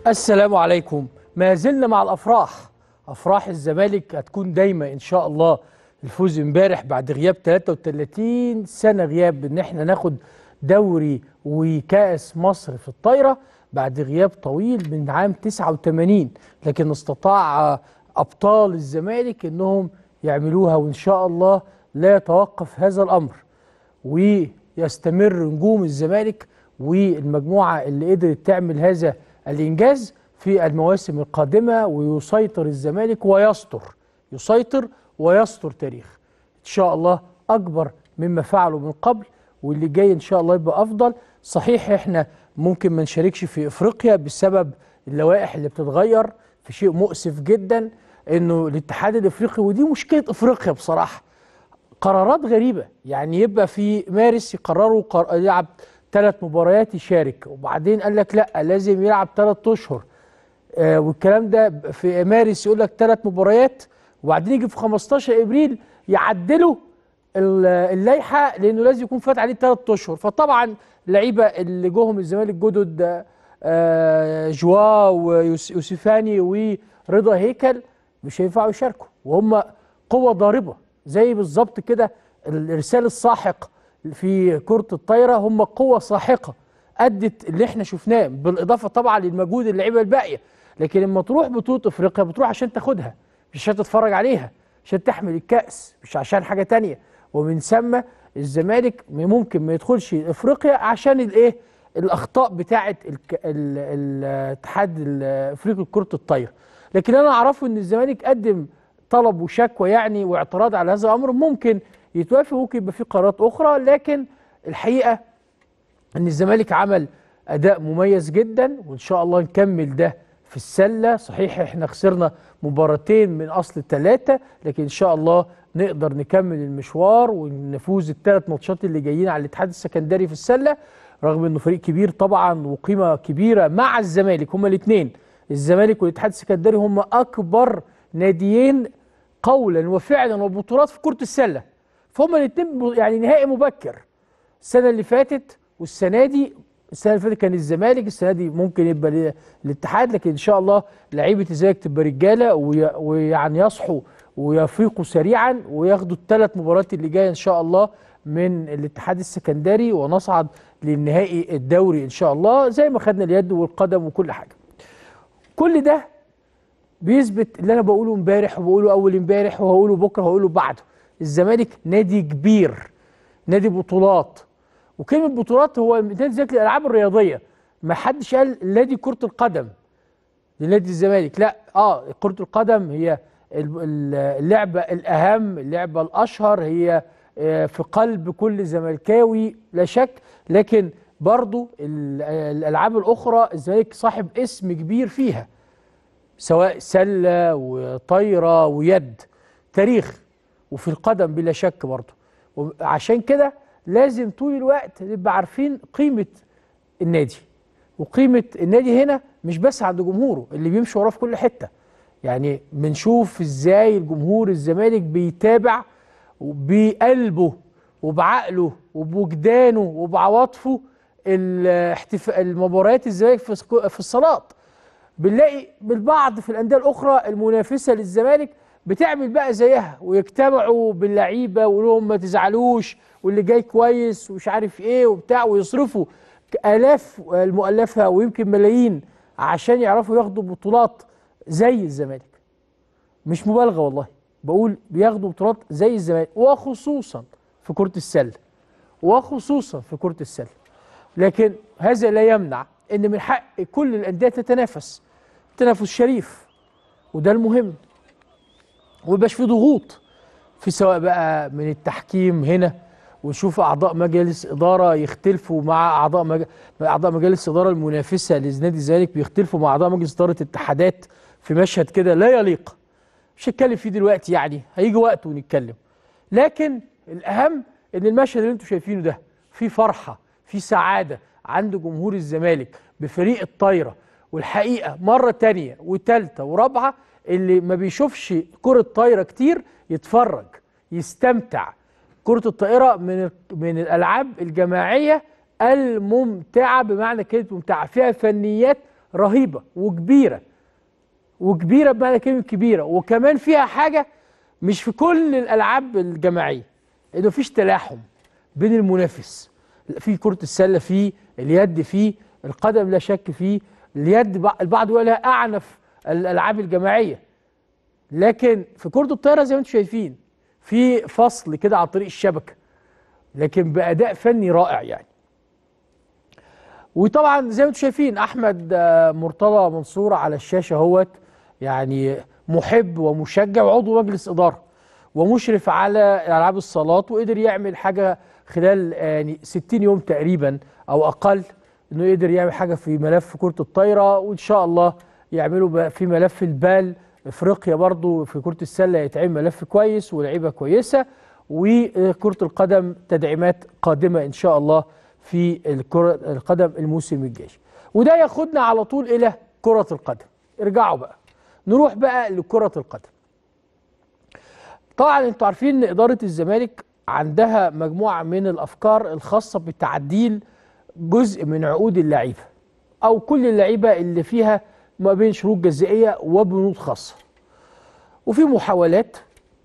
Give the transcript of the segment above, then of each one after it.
السلام عليكم ما زلنا مع الافراح افراح الزمالك هتكون دايما ان شاء الله الفوز امبارح بعد غياب 33 سنه غياب ان احنا ناخد دوري وكاس مصر في الطايره بعد غياب طويل من عام 89 لكن استطاع ابطال الزمالك انهم يعملوها وان شاء الله لا يتوقف هذا الامر ويستمر نجوم الزمالك والمجموعه اللي قدرت تعمل هذا الانجاز في المواسم القادمه ويسيطر الزمالك ويستر يسيطر ويستر تاريخ ان شاء الله اكبر مما فعله من قبل واللي جاي ان شاء الله يبقى افضل صحيح احنا ممكن ما نشاركش في افريقيا بسبب اللوائح اللي بتتغير في شيء مؤسف جدا انه الاتحاد الافريقي ودي مشكله افريقيا بصراحه قرارات غريبه يعني يبقى في مارس يقرروا قر... يلعب ثلاث مباريات يشارك وبعدين قال لك لا لازم يلعب ثلاث اشهر آه والكلام ده في مارس يقول لك ثلاث مباريات وبعدين يجي في 15 ابريل يعدلوا اللائحه لانه لازم يكون فات عليه ثلاث اشهر فطبعا اللعيبه اللي جوهم الزمالك جدد آه جوا ويوسفاني ورضا هيكل مش هينفعوا يشاركوا وهم قوه ضاربه زي بالظبط كده الارسال الساحق في كره الطايره هم قوه ساحقه ادت اللي احنا شفناه بالاضافه طبعا للمجهود اللعيبه الباقيه لكن لما تروح بطوله افريقيا بتروح عشان تاخدها مش عشان تتفرج عليها عشان تحمل الكاس مش عشان حاجه تانية ومن ثم الزمالك ممكن ما يدخلش افريقيا عشان الايه الاخطاء بتاعه الاتحاد الافريقي لكره الطايره لكن انا اعرفه ان الزمالك قدم طلب وشكوى يعني واعتراض على هذا الامر ممكن يتوافق ممكن يبقى في قرارات اخرى لكن الحقيقه ان الزمالك عمل اداء مميز جدا وان شاء الله نكمل ده في السله صحيح احنا خسرنا مباراتين من اصل ثلاثه لكن ان شاء الله نقدر نكمل المشوار ونفوز الثلاث ماتشات اللي جايين على الاتحاد السكندري في السله رغم انه فريق كبير طبعا وقيمه كبيره مع الزمالك هما الاثنين الزمالك والاتحاد السكندري هما اكبر ناديين قولا وفعلا وبطولات في كره السله فهم الاثنين يعني نهائي مبكر السنه اللي فاتت والسنه دي السنه اللي فاتت كان الزمالك السنه دي ممكن يبقى الاتحاد لكن ان شاء الله لعيبه الزمالك تبقى رجاله ويعني يصحوا ويفيقوا سريعا وياخدوا الثلاث مباريات اللي جايه ان شاء الله من الاتحاد السكندري ونصعد للنهائي الدوري ان شاء الله زي ما خدنا اليد والقدم وكل حاجه. كل ده بيثبت اللي انا بقوله امبارح وبقوله اول امبارح وهقوله بكره وهقوله بعده. الزمالك نادي كبير نادي بطولات وكلمه بطولات هو نادي الزمالك للالعاب الرياضيه ما حدش قال نادي كره القدم لنادي الزمالك لا اه كره القدم هي اللعبه الاهم اللعبه الاشهر هي في قلب كل زملكاوي لا شك لكن برضو الالعاب الاخرى الزمالك صاحب اسم كبير فيها سواء سله وطايره ويد تاريخ وفي القدم بلا شك برضه وعشان كده لازم طول الوقت نبقى عارفين قيمه النادي وقيمه النادي هنا مش بس عند جمهوره اللي بيمشي وراه في كل حته يعني بنشوف ازاي الجمهور الزمالك بيتابع بقلبه وبعقله وبوجدانه وبعواطفه الاحتفاء المباريات الزمالك في الصالات بنلاقي بالبعض في الانديه الاخرى المنافسه للزمالك بتعمل بقى زيها ويجتمعوا باللعيبه ويقولوا لهم ما تزعلوش واللي جاي كويس ومش عارف ايه وبتاع ويصرفوا الاف المؤلفه ويمكن ملايين عشان يعرفوا ياخدوا بطولات زي الزمالك مش مبالغه والله بقول بياخدوا بطولات زي الزمالك وخصوصا في كره السله وخصوصا في كره السله لكن هذا لا يمنع ان من حق كل الانديه تتنافس تنافس شريف وده المهم ويبقاش في ضغوط في سواء بقى من التحكيم هنا ونشوف اعضاء مجلس اداره يختلفوا مع اعضاء مج... اعضاء مجالس اداره المنافسه لنادي الزمالك بيختلفوا مع اعضاء مجلس اداره اتحادات في مشهد كده لا يليق مش هتكلم فيه دلوقتي يعني هيجي وقت ونتكلم لكن الاهم ان المشهد اللي انتم شايفينه ده في فرحه في سعاده عند جمهور الزمالك بفريق الطايره والحقيقه مره تانية وثالثه ورابعه اللي ما بيشوفش كره طايره كتير يتفرج يستمتع كره الطائره من من الالعاب الجماعيه الممتعه بمعنى كلمه ممتعه فيها فنيات رهيبه وكبيره وكبيره بمعنى كلمه كبيره وكمان فيها حاجه مش في كل الالعاب الجماعيه انه مفيش تلاحم بين المنافس في كره السله في اليد في القدم لا شك فيه اليد بع- البعض يقول لها اعنف الالعاب الجماعيه لكن في كره الطايره زي ما انتم شايفين في فصل كده على طريق الشبكه لكن باداء فني رائع يعني وطبعا زي ما انتم شايفين احمد آه، مرتضى منصور على الشاشه اهوت يعني محب ومشجع وعضو مجلس اداره ومشرف على العاب الصالات وقدر يعمل حاجه خلال آه، يعني 60 يوم تقريبا او اقل انه يقدر يعمل حاجه في ملف كره الطايره وان شاء الله يعملوا بقى في ملف البال افريقيا برضو في كره السله يتعمل ملف كويس ولعيبه كويسه وكره القدم تدعيمات قادمه ان شاء الله في الكره القدم الموسم الجاي وده ياخدنا على طول الى كره القدم ارجعوا بقى نروح بقى لكره القدم طبعا انتوا عارفين ان اداره الزمالك عندها مجموعه من الافكار الخاصه بتعديل جزء من عقود اللعيبه او كل اللعيبه اللي فيها ما بين شروط جزائيه وبنود خاصه وفي محاولات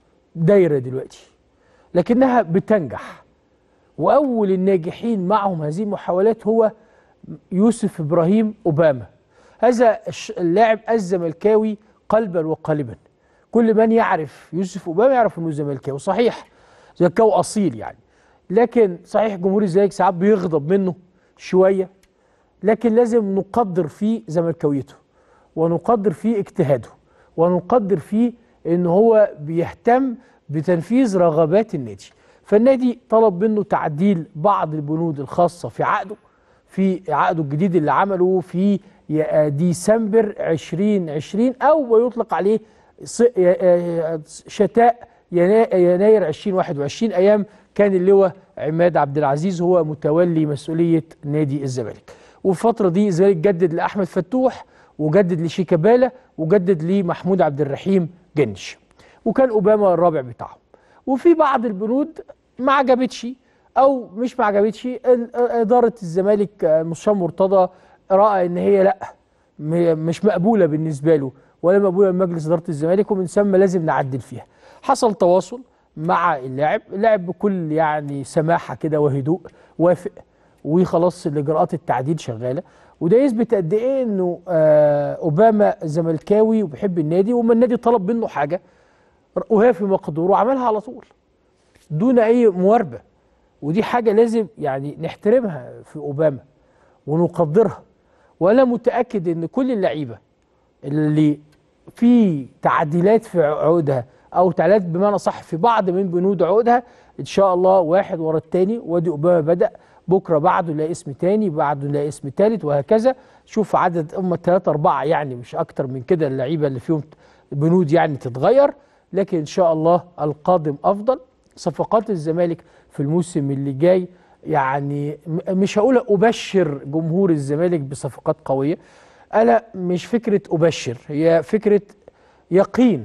دايره دلوقتي لكنها بتنجح واول الناجحين معهم هذه المحاولات هو يوسف ابراهيم اوباما هذا الش- اللاعب الزملكاوي قلبا وقالبا كل من يعرف يوسف اوباما يعرف انه زملكاوي صحيح زملكاوي اصيل يعني لكن صحيح جمهور الزمالك ساعات بيغضب منه شويه لكن لازم نقدر فيه زملكاويته ونقدر فيه اجتهاده ونقدر فيه ان هو بيهتم بتنفيذ رغبات النادي فالنادي طلب منه تعديل بعض البنود الخاصه في عقده في عقده الجديد اللي عمله في ي- ديسمبر 2020 او ما يطلق عليه ص- ي- شتاء ينا- يناير 2021 ايام كان اللواء عماد عبد العزيز هو متولي مسؤوليه نادي الزمالك وفي الفتره دي الزمالك جدد لاحمد فتوح وجدد لشيكابالا وجدد لمحمود عبد الرحيم جنش وكان اوباما الرابع بتاعهم وفي بعض البنود ما عجبتش او مش ما عجبتش ال- اداره الزمالك آه، مستشار مرتضى راى ان هي لا م- مش مقبوله بالنسبه له ولا مقبوله من مجلس اداره الزمالك ومن ثم لازم نعدل فيها حصل تواصل مع اللاعب اللاعب بكل يعني سماحه كده وهدوء وافق وخلاص الاجراءات التعديل شغاله وده يثبت قد ايه انه آه اوباما زملكاوي وبيحب النادي وما النادي طلب منه حاجه وهي في مقدوره وعملها على طول دون اي مواربه ودي حاجه لازم يعني نحترمها في اوباما ونقدرها وانا متاكد ان كل اللعيبه اللي في تعديلات في عقودها او تعديلات بمعنى صح في بعض من بنود عقودها ان شاء الله واحد ورا التاني وادي اوباما بدا بكره بعده لا اسم تاني بعده لا اسم تالت وهكذا شوف عدد هم ثلاثة أربعة يعني مش أكتر من كده اللعيبة اللي فيهم بنود يعني تتغير لكن إن شاء الله القادم أفضل صفقات الزمالك في الموسم اللي جاي يعني م- مش هقول أبشر جمهور الزمالك بصفقات قوية أنا مش فكرة أبشر هي فكرة يقين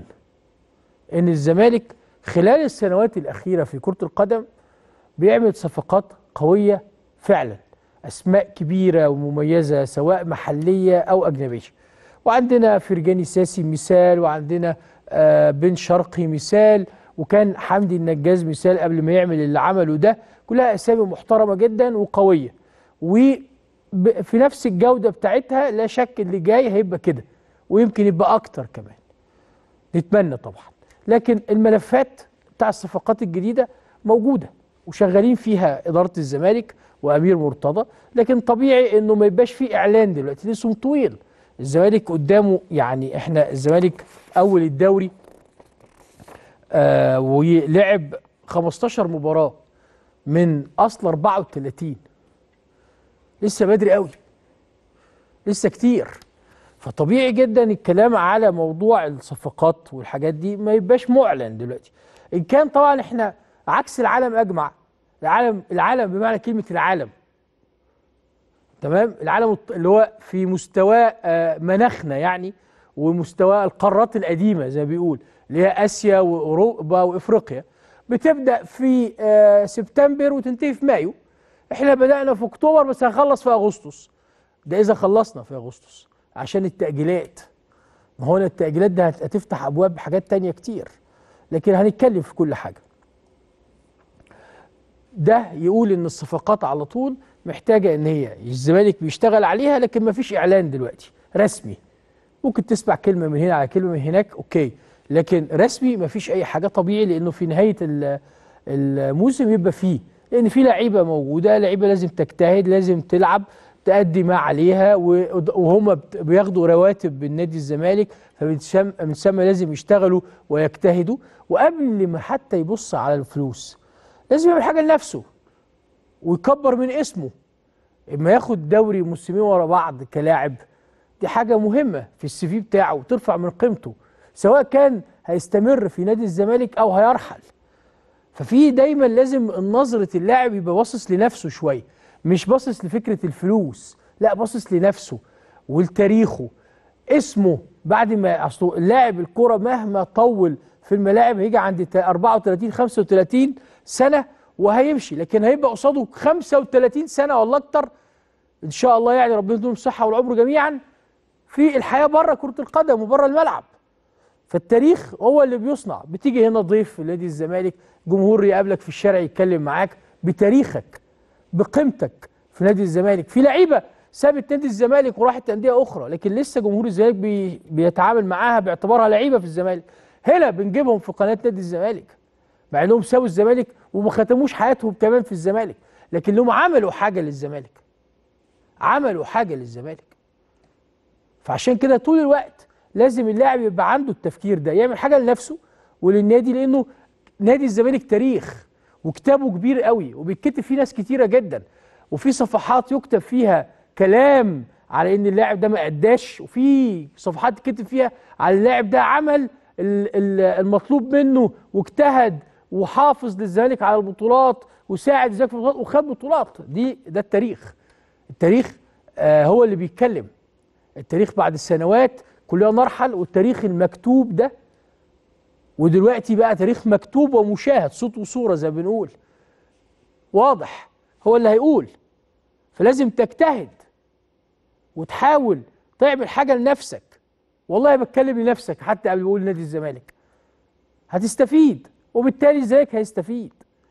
ان الزمالك خلال السنوات الاخيره في كره القدم بيعمل صفقات قويه فعلا اسماء كبيره ومميزه سواء محليه او اجنبيه وعندنا فرجاني ساسي مثال وعندنا آه بن شرقي مثال وكان حمدي النجاز مثال قبل ما يعمل اللي عمله ده كلها اسامي محترمه جدا وقويه وفي نفس الجوده بتاعتها لا شك اللي جاي هيبقى كده ويمكن يبقى اكتر كمان نتمنى طبعا لكن الملفات بتاع الصفقات الجديده موجوده وشغالين فيها اداره الزمالك وامير مرتضى لكن طبيعي انه ما يبقاش فيه اعلان دلوقتي لسه طويل الزمالك قدامه يعني احنا الزمالك اول الدوري آه ولعب 15 مباراه من اصل 34 لسه بدري قوي لسه كتير فطبيعي جدا الكلام على موضوع الصفقات والحاجات دي ما يبقاش معلن دلوقتي ان كان طبعا احنا عكس العالم اجمع العالم العالم بمعنى كلمه العالم تمام العالم الط- اللي هو في مستوى آه، مناخنا يعني ومستوى القارات القديمه زي ما بيقول اللي هي اسيا واوروبا وافريقيا بتبدا في آه، سبتمبر وتنتهي في مايو احنا بدانا في اكتوبر بس هنخلص في اغسطس ده اذا خلصنا في اغسطس عشان التاجيلات ما هو التاجيلات ده هتفتح ابواب حاجات تانية كتير لكن هنتكلم في كل حاجه ده يقول ان الصفقات على طول محتاجه ان هي الزمالك بيشتغل عليها لكن ما فيش اعلان دلوقتي رسمي ممكن تسمع كلمه من هنا على كلمه من هناك اوكي لكن رسمي ما فيش اي حاجه طبيعي لانه في نهايه الموسم يبقى فيه لان في لعيبه موجوده لعيبه لازم تجتهد لازم تلعب تأدي ما عليها وهم بياخدوا رواتب من نادي الزمالك فمن ثم لازم يشتغلوا ويجتهدوا وقبل ما حتى يبص على الفلوس لازم يعمل حاجه لنفسه ويكبر من اسمه اما ياخد دوري موسمين ورا بعض كلاعب دي حاجه مهمه في السي في بتاعه وترفع من قيمته سواء كان هيستمر في نادي الزمالك او هيرحل ففي دايما لازم نظره اللاعب يبقى باصص لنفسه شويه مش باصص لفكره الفلوس لا باصص لنفسه ولتاريخه اسمه بعد ما اصله اللاعب الكوره مهما طول في الملاعب هيجي عند 34 35 سنه وهيمشي لكن هيبقى قصاده 35 سنه والله اكتر ان شاء الله يعني ربنا يديهم الصحه والعمر جميعا في الحياه بره كره القدم وبره الملعب فالتاريخ هو اللي بيصنع بتيجي هنا ضيف في نادي الزمالك جمهور يقابلك في الشارع يتكلم معاك بتاريخك بقيمتك في نادي الزمالك في لعيبه سابت نادي الزمالك وراحت انديه اخرى لكن لسه جمهور الزمالك بي بيتعامل معاها باعتبارها لعيبه في الزمالك هنا بنجيبهم في قناه نادي الزمالك مع انهم سابوا الزمالك وما ختموش حياتهم كمان في الزمالك لكن لهم عملوا حاجه للزمالك عملوا حاجه للزمالك فعشان كده طول الوقت لازم اللاعب يبقى عنده التفكير ده يعمل حاجه لنفسه وللنادي لانه نادي الزمالك تاريخ وكتابه كبير قوي وبيتكتب فيه ناس كتيره جدا وفي صفحات يكتب فيها كلام على ان اللاعب ده ما اداش وفي صفحات تكتب فيها على اللاعب ده عمل المطلوب منه واجتهد وحافظ للزمالك على البطولات وساعد الزمالك في البطولات وخد بطولات دي ده التاريخ التاريخ آه هو اللي بيتكلم التاريخ بعد السنوات كلنا نرحل والتاريخ المكتوب ده ودلوقتي بقى تاريخ مكتوب ومشاهد صوت وصورة زي ما بنقول واضح هو اللي هيقول فلازم تجتهد وتحاول تعمل حاجة لنفسك والله بتكلم لنفسك حتى قبل بقول نادي الزمالك هتستفيد وبالتالي زيك هيستفيد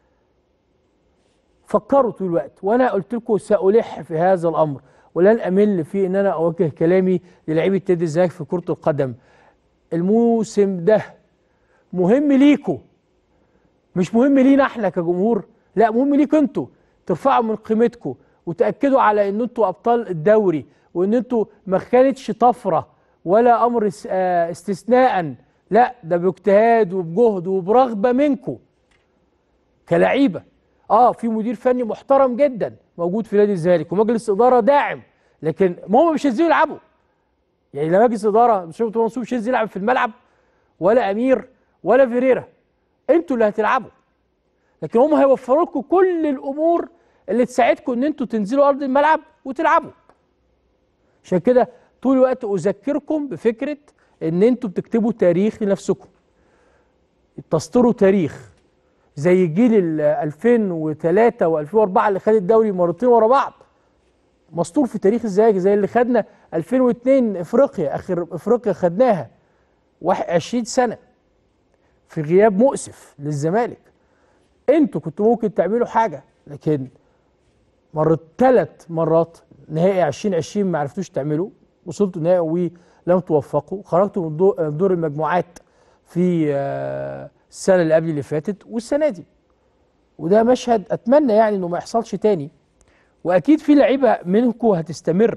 فكروا طول الوقت وانا قلت لكم سألح في هذا الامر ولن امل في ان انا اوجه كلامي للعيبه نادي الزمالك في كره القدم الموسم ده مهم ليكوا مش مهم لينا احنا كجمهور لا مهم ليكوا انتوا ترفعوا من قيمتكم وتاكدوا على ان انتوا ابطال الدوري وان انتوا ما كانتش طفره ولا امر آه، استثناء لا ده باجتهاد وبجهد وبرغبه منكم كلعيبه اه في مدير فني محترم جدا موجود في نادي الزمالك ومجلس اداره داعم لكن ما هم مش هينزلوا يلعبوا يعني لا مجلس اداره مش منصور مش هينزل يلعب في الملعب ولا امير ولا فيريرا انتوا اللي هتلعبوا لكن هم هيوفروا لكم كل الامور اللي تساعدكم ان انتوا تنزلوا ارض الملعب وتلعبوا عشان كده طول الوقت اذكركم بفكره ان انتوا بتكتبوا تاريخ لنفسكم تسطروا تاريخ زي جيل 2003 و2004 اللي خد الدوري مرتين ورا بعض مسطور في تاريخ الزواج زي اللي خدنا 2002 افريقيا اخر افريقيا خدناها 20 سنه في غياب مؤسف للزمالك انتوا كنتوا ممكن تعملوا حاجه لكن مرت ثلاث مرات نهائي 2020 ما عرفتوش تعملوا وصلتوا نهائي ولم توفقوا خرجتوا من دور المجموعات في آه، السنه اللي قبل اللي فاتت والسنه دي وده مشهد اتمنى يعني انه ما يحصلش تاني واكيد في لعيبه منكم هتستمر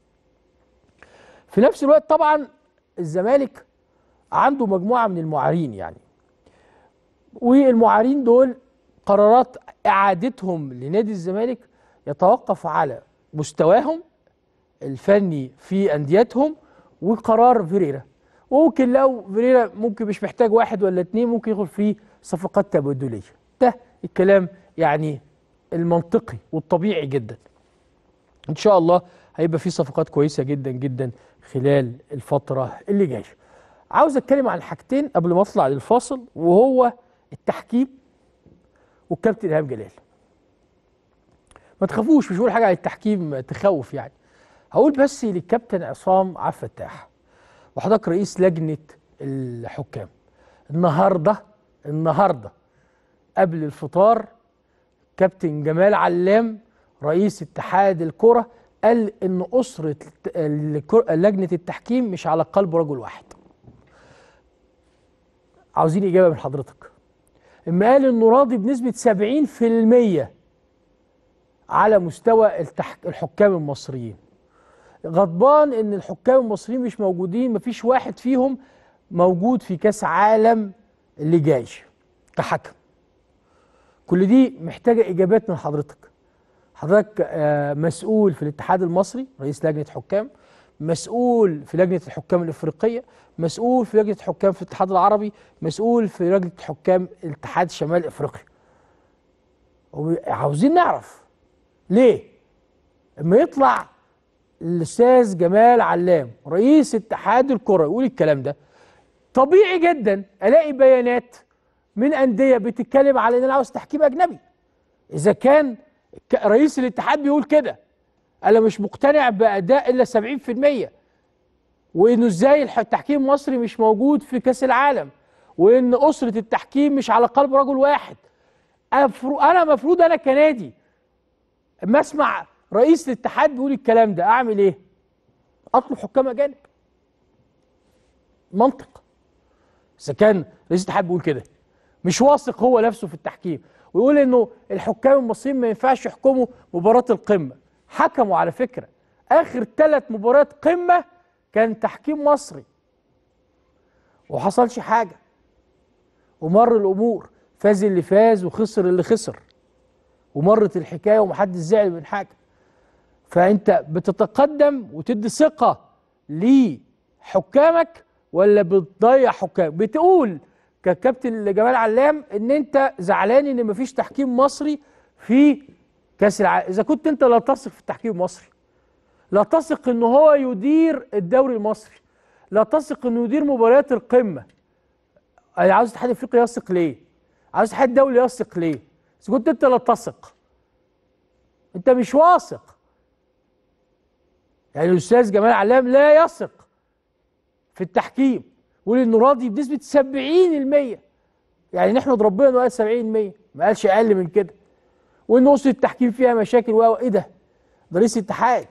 في نفس الوقت طبعا الزمالك عنده مجموعه من المعارين يعني والمعارين دول قرارات اعادتهم لنادي الزمالك يتوقف على مستواهم الفني في انديتهم وقرار فيريرا وممكن لو فيريرا ممكن مش محتاج واحد ولا اتنين ممكن يدخل فيه صفقات تبادليه ده الكلام يعني المنطقي والطبيعي جدا ان شاء الله هيبقى في صفقات كويسه جدا جدا خلال الفتره اللي جايه عاوز اتكلم عن حاجتين قبل ما اطلع للفاصل وهو التحكيم والكابتن ايهاب جلال ما تخافوش مش بقول حاجه عن التحكيم تخوف يعني هقول بس للكابتن عصام عبد الفتاح وحضرتك رئيس لجنه الحكام النهارده النهارده قبل الفطار كابتن جمال علام رئيس اتحاد الكره قال ان اسره الكر- لجنه التحكيم مش على قلب رجل واحد عاوزين اجابه من حضرتك اما قال انه راضي بنسبه 70% على مستوى التح... الحكام المصريين غضبان ان الحكام المصريين مش موجودين مفيش واحد فيهم موجود في كاس عالم اللي جاي كحكم كل دي محتاجه اجابات من حضرتك حضرتك آه، مسؤول في الاتحاد المصري رئيس لجنه حكام مسؤول في لجنه الحكام الافريقيه مسؤول في لجنه حكام في الاتحاد العربي مسؤول في لجنه حكام الاتحاد شمال افريقيا عاوزين نعرف ليه اما يطلع الاستاذ جمال علام رئيس اتحاد الكره يقول الكلام ده طبيعي جدا الاقي بيانات من انديه بتتكلم على ان انا عاوز تحكيم اجنبي اذا كان ك- رئيس الاتحاد بيقول كده انا مش مقتنع باداء الا 70% وانه ازاي الح- التحكيم المصري مش موجود في كاس العالم وان اسره التحكيم مش على قلب رجل واحد أفرو انا مفروض انا كنادي اما اسمع رئيس الاتحاد بيقول الكلام ده اعمل ايه اطلب حكام اجانب منطق اذا كان رئيس الاتحاد بيقول كده مش واثق هو نفسه في التحكيم ويقول انه الحكام المصريين ما ينفعش يحكموا مباراه القمه حكموا على فكره اخر ثلاث مباريات قمه كان تحكيم مصري وحصلش حاجه ومر الامور فاز اللي فاز وخسر اللي خسر ومرت الحكايه ومحدش زعل من حاجه فانت بتتقدم وتدي ثقه لحكامك ولا بتضيع حكام بتقول ككابتن جمال علام ان انت زعلان ان مفيش تحكيم مصري في كاس العالم اذا كنت انت لا تثق في التحكيم المصري لا تثق ان هو يدير الدوري المصري لا تثق انه يدير مباريات القمه أنا عاوز الاتحاد الافريقي يثق ليه عاوز الاتحاد الدولي يثق ليه اذا كنت انت لا تثق انت مش واثق يعني الاستاذ جمال علام لا يثق في التحكيم يقول انه راضي بنسبه 70% يعني نحمد ربنا انه قال 70% ما قالش اقل من كده وان اسره التحكيم فيها مشاكل و ايه ده؟ ده رئيس الاتحاد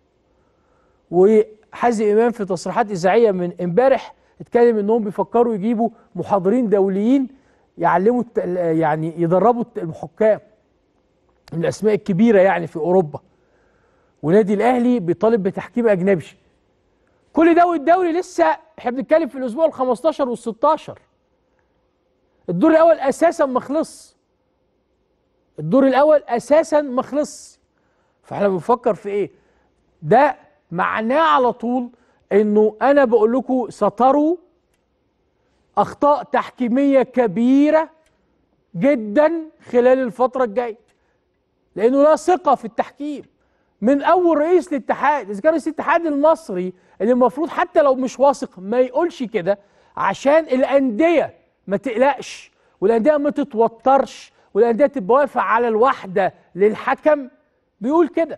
وحازم امام في تصريحات اذاعيه من امبارح اتكلم انهم بيفكروا يجيبوا محاضرين دوليين يعلموا الت- يعني يدربوا الت- الحكام من الاسماء الكبيره يعني في اوروبا ونادي الاهلي بيطالب بتحكيم اجنبي كل ده والدوري لسه احنا بنتكلم في الاسبوع ال 15 وال 16 الدور الاول اساسا ما خلص الدور الاول اساسا ما خلص فاحنا بنفكر في ايه ده معناه على طول انه انا بقول لكم ستروا اخطاء تحكيميه كبيره جدا خلال الفتره الجايه لانه لا ثقه في التحكيم من اول رئيس الاتحاد اذا كان رئيس الاتحاد المصري اللي المفروض حتى لو مش واثق ما يقولش كده عشان الانديه ما تقلقش والانديه ما تتوترش والانديه تبقى واقفه على الوحده للحكم بيقول كده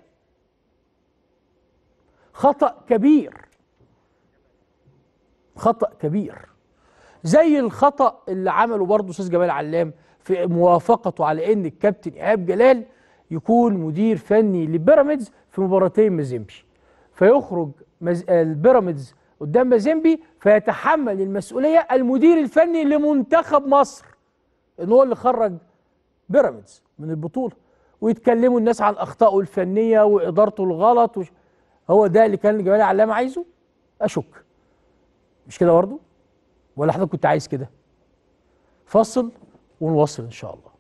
خطا كبير خطا كبير زي الخطا اللي عمله برضه استاذ جمال علام في موافقته على ان الكابتن ايهاب جلال يكون مدير فني لبيراميدز في مباراتين مازيمبي فيخرج مز... البيراميدز قدام مازيمبي فيتحمل المسؤوليه المدير الفني لمنتخب مصر ان هو اللي خرج بيراميدز من البطوله ويتكلموا الناس عن اخطائه الفنيه وادارته الغلط وش... هو ده اللي كان جمال علام عايزه اشك مش كده برضه ولا حضرتك كنت عايز كده فصل ونوصل ان شاء الله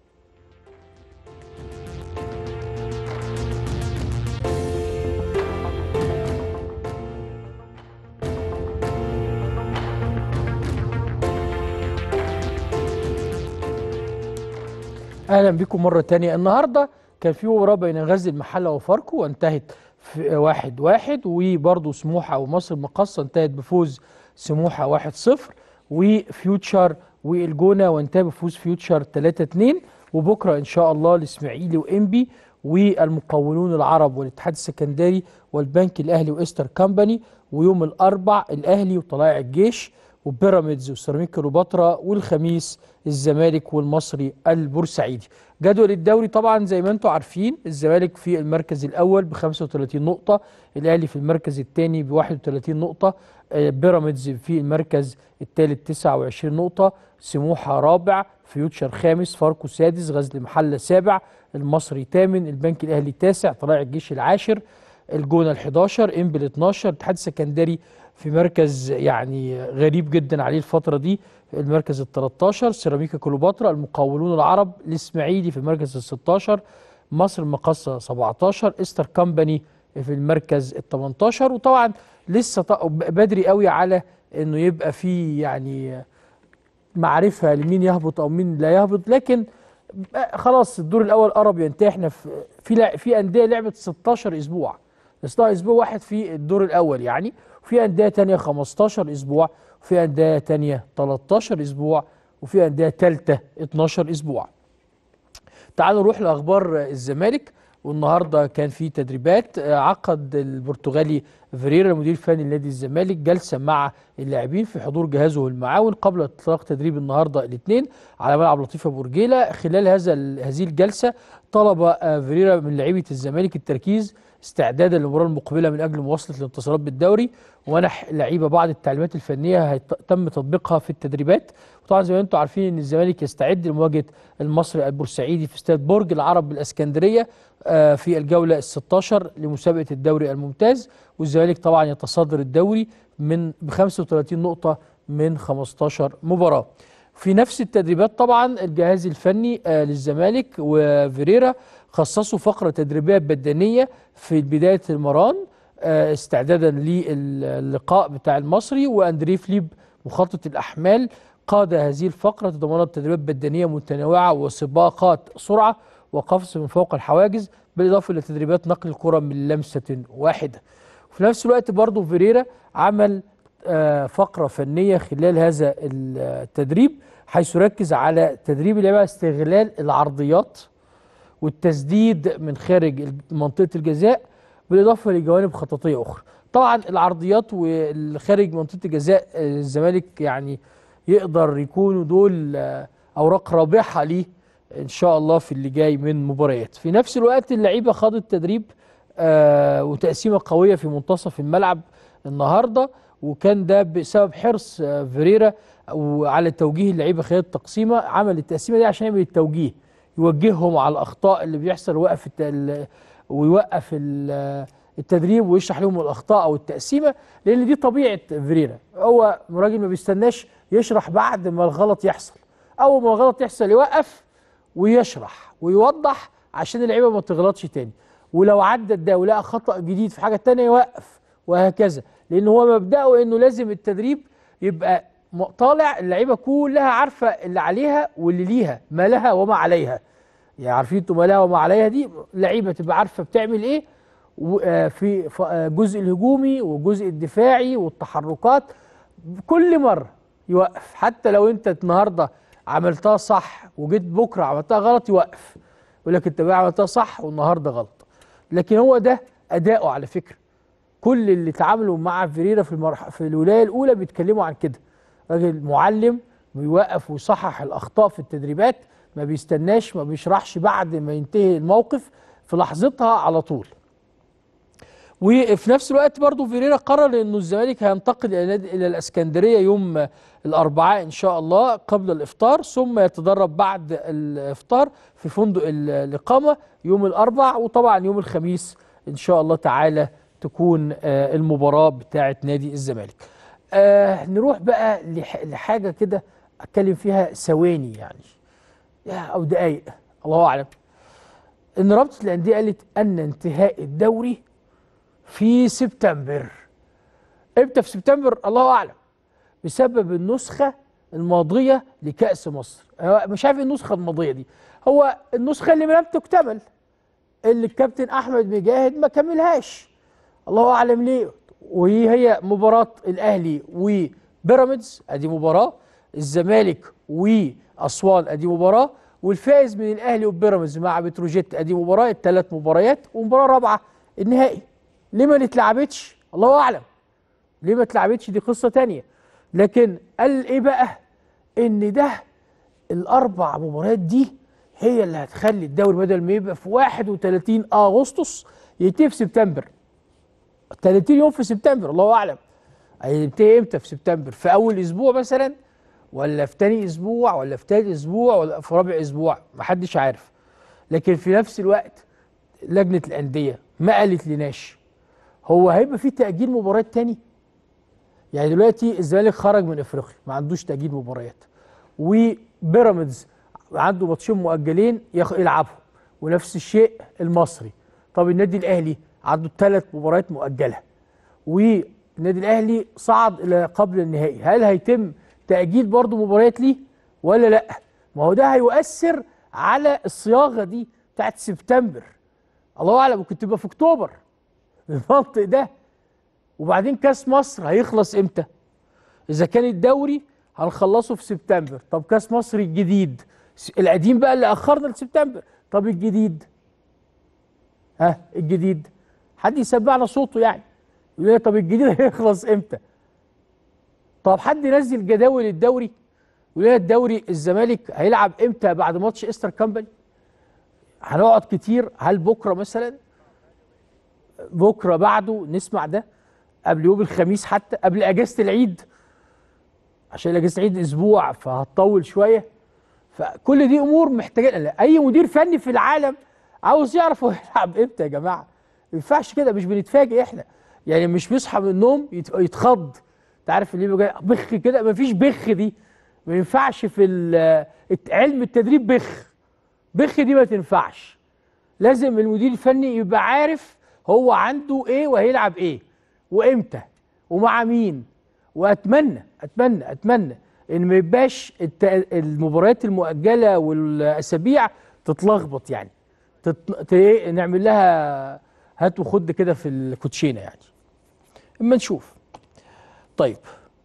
اهلا بكم مره تانية النهارده كان في مباراه بين غزل المحله وفاركو وانتهت في واحد واحد وبرضه سموحه ومصر المقاصه انتهت بفوز سموحه واحد صفر وفيوتشر والجونه وانتهى بفوز فيوتشر 3 2 وبكره ان شاء الله الاسماعيلي وانبي والمقاولون العرب والاتحاد السكندري والبنك الاهلي وايستر كامباني ويوم الاربع الاهلي وطلائع الجيش وبيراميدز وسيراميك كليوباترا والخميس الزمالك والمصري البورسعيدي جدول الدوري طبعا زي ما انتم عارفين الزمالك في المركز الاول ب 35 نقطه الاهلي في المركز الثاني ب 31 نقطه آه، بيراميدز في المركز الثالث 29 نقطه سموحه رابع فيوتشر خامس فاركو سادس غزل محله سابع المصري ثامن البنك الاهلي تاسع طلائع الجيش العاشر الجونه ال 11 انبل 12 الاتحاد السكندري في مركز يعني غريب جدا عليه الفتره دي المركز ال 13 سيراميكا كليوباترا المقاولون العرب الاسماعيلي في المركز ال 16 مصر المقاصه 17 استر كامباني في المركز ال 18 وطبعا لسه بدري قوي على انه يبقى في يعني معرفه لمين يهبط او مين لا يهبط لكن خلاص الدور الاول قرب ينتهي احنا في في انديه لعبت 16 اسبوع ناقصها اسبوع واحد في الدور الاول يعني وفي انديه ثانيه 15 اسبوع وفي انديه ثانيه 13 اسبوع وفي انديه ثالثه 12 اسبوع تعالوا نروح لاخبار الزمالك والنهارده كان في تدريبات عقد البرتغالي فيريرا المدير الفني لنادي الزمالك جلسه مع اللاعبين في حضور جهازه المعاون قبل اطلاق تدريب النهارده الاثنين على ملعب لطيفه بورجيله خلال هذا هذه الجلسه طلب فيريرا من لاعيبه الزمالك التركيز استعدادا للمباراه المقبله من اجل مواصله الانتصارات بالدوري ومنح لعيبه بعض التعليمات الفنيه تم تطبيقها في التدريبات وطبعا زي ما انتم عارفين ان الزمالك يستعد لمواجهه المصري البورسعيدي في استاد برج العرب بالاسكندريه آه، في الجوله ال 16 لمسابقه الدوري الممتاز والزمالك طبعا يتصدر الدوري من ب 35 نقطه من 15 مباراه. في نفس التدريبات طبعا الجهاز الفني آه، للزمالك وفيريرا خصصوا فقره تدريبيه بدنيه في بدايه المران آه، استعدادا للقاء بتاع المصري واندري فليب مخطط الاحمال قاد هذه الفقره تضمنت تدريبات بدنيه متنوعه وسباقات سرعه وقفز من فوق الحواجز بالاضافه الى تدريبات نقل الكره من لمسه واحده. وفي نفس الوقت برضه فيريرا عمل آه، فقره فنيه خلال هذا التدريب حيث ركز على تدريب اللعيبه استغلال العرضيات والتسديد من خارج منطقه الجزاء بالاضافه لجوانب خططيه اخرى. طبعا العرضيات والخارج منطقه الجزاء الزمالك يعني يقدر يكونوا دول آه، اوراق رابحه ليه ان شاء الله في اللي جاي من مباريات. في نفس الوقت اللعيبه خاضت تدريب آه وتقسيمه قويه في منتصف الملعب النهارده وكان ده بسبب حرص آه فيريرا وعلى توجيه اللعيبه خلال التقسيمه عمل التقسيمه دي عشان يعمل التوجيه يوجههم على الاخطاء اللي بيحصل ويوقف ويوقف التدريب ويشرح لهم الاخطاء او التقسيمه لان دي طبيعه فيريرا هو راجل ما بيستناش يشرح بعد ما الغلط يحصل اول ما الغلط يحصل يوقف ويشرح ويوضح عشان اللعيبه ما تغلطش تاني ولو عدت ده ولقى خطا جديد في حاجه تانية يوقف وهكذا لان هو مبداه انه لازم التدريب يبقى طالع اللعيبه كلها عارفه اللي عليها واللي ليها ما لها وما عليها يعني عارفين انتوا ما لها وما عليها دي لعيبه تبقى عارفه بتعمل ايه آه، في الجزء آه، الهجومي والجزء الدفاعي والتحركات كل مره يوقف حتى لو انت النهارده عملتها صح وجيت بكره عملتها غلط يوقف يقول لك انت بقى عملتها صح والنهارده غلط لكن هو ده اداؤه على فكره كل اللي اتعاملوا مع فيريرا في المرح... في الولايه الاولى بيتكلموا عن كده راجل معلم بيوقف ويصحح الاخطاء في التدريبات ما بيستناش ما بيشرحش بعد ما ينتهي الموقف في لحظتها على طول وفي نفس الوقت برضو فيريرا قرر انه الزمالك هينتقل الى الى الاسكندريه يوم الاربعاء ان شاء الله قبل الافطار ثم يتدرب بعد الافطار في فندق الاقامه يوم الاربع وطبعا يوم الخميس ان شاء الله تعالى تكون آه، المباراه بتاعه نادي الزمالك. آه نروح بقى لحاجه كده اتكلم فيها ثواني يعني او دقائق الله اعلم. ان رابطه الانديه قالت ان انتهاء الدوري في سبتمبر امتى في سبتمبر الله اعلم بسبب النسخه الماضيه لكاس مصر مش عارف إيه النسخه الماضيه دي هو النسخه اللي لم تكتمل اللي الكابتن احمد مجاهد ما كملهاش الله اعلم ليه وهي مباراه الاهلي وبيراميدز ادي مباراه الزمالك واسوان ادي مباراه والفائز من الاهلي وبيراميدز مع بتروجيت ادي مباراه ثلاث مباريات ومباراه رابعه النهائي ليه ما اتلعبتش الله اعلم ليه ما اتلعبتش دي قصه تانية لكن قال ايه بقى ان ده الاربع مباريات دي هي اللي هتخلي الدوري بدل ما يبقى في 31 اغسطس ينتهي في سبتمبر 30 يوم في سبتمبر الله اعلم هينتهي امتى في سبتمبر في اول اسبوع مثلا ولا في تاني اسبوع ولا في تالت اسبوع ولا في رابع اسبوع محدش عارف لكن في نفس الوقت لجنه الانديه ما قالت لناش هو هيبقى في تاجيل مباريات تاني يعني دلوقتي الزمالك خرج من افريقيا ما عندوش تاجيل مباريات وبيراميدز عنده ماتشين مؤجلين يخ- يلعبهم ونفس الشيء المصري طب النادي الاهلي عنده ثلاث مباريات مؤجله والنادي الاهلي صعد الى قبل النهائي هل هيتم تاجيل برضه مباريات ليه ولا لا ما هو ده هيؤثر على الصياغه دي بتاعت سبتمبر الله اعلم ممكن تبقى في اكتوبر المنطق ده وبعدين كاس مصر هيخلص امتى اذا كان الدوري هنخلصه في سبتمبر طب كاس مصر الجديد س- القديم بقى اللي اخرنا لسبتمبر طب الجديد ها الجديد حد يسمعنا صوته يعني يقول لي طب الجديد هيخلص امتى طب حد ينزل جداول الدوري يقول لي الدوري الزمالك هيلعب امتى بعد ماتش استر كامباني هنقعد كتير هل بكره مثلا بكره بعده نسمع ده قبل يوم الخميس حتى قبل اجازه العيد عشان اجازه العيد اسبوع فهتطول شويه فكل دي امور محتاجه لا، اي مدير فني في العالم عاوز يعرف هو هيلعب امتى يا جماعه ما ينفعش كده مش بنتفاجئ احنا يعني مش بيصحى من النوم يت- يتخض انت عارف اللي بيبقى جاي بخ كده ما فيش بخ دي ما ينفعش في ال- علم التدريب بخ بخ دي ما تنفعش لازم المدير الفني يبقى عارف هو عنده ايه وهيلعب ايه وامتى ومع مين واتمنى اتمنى اتمنى ان ما يبقاش الت- المباريات المؤجله والاسابيع تتلخبط يعني تت... ت... إيه؟ نعمل لها هات وخد كده في الكوتشينه يعني اما نشوف طيب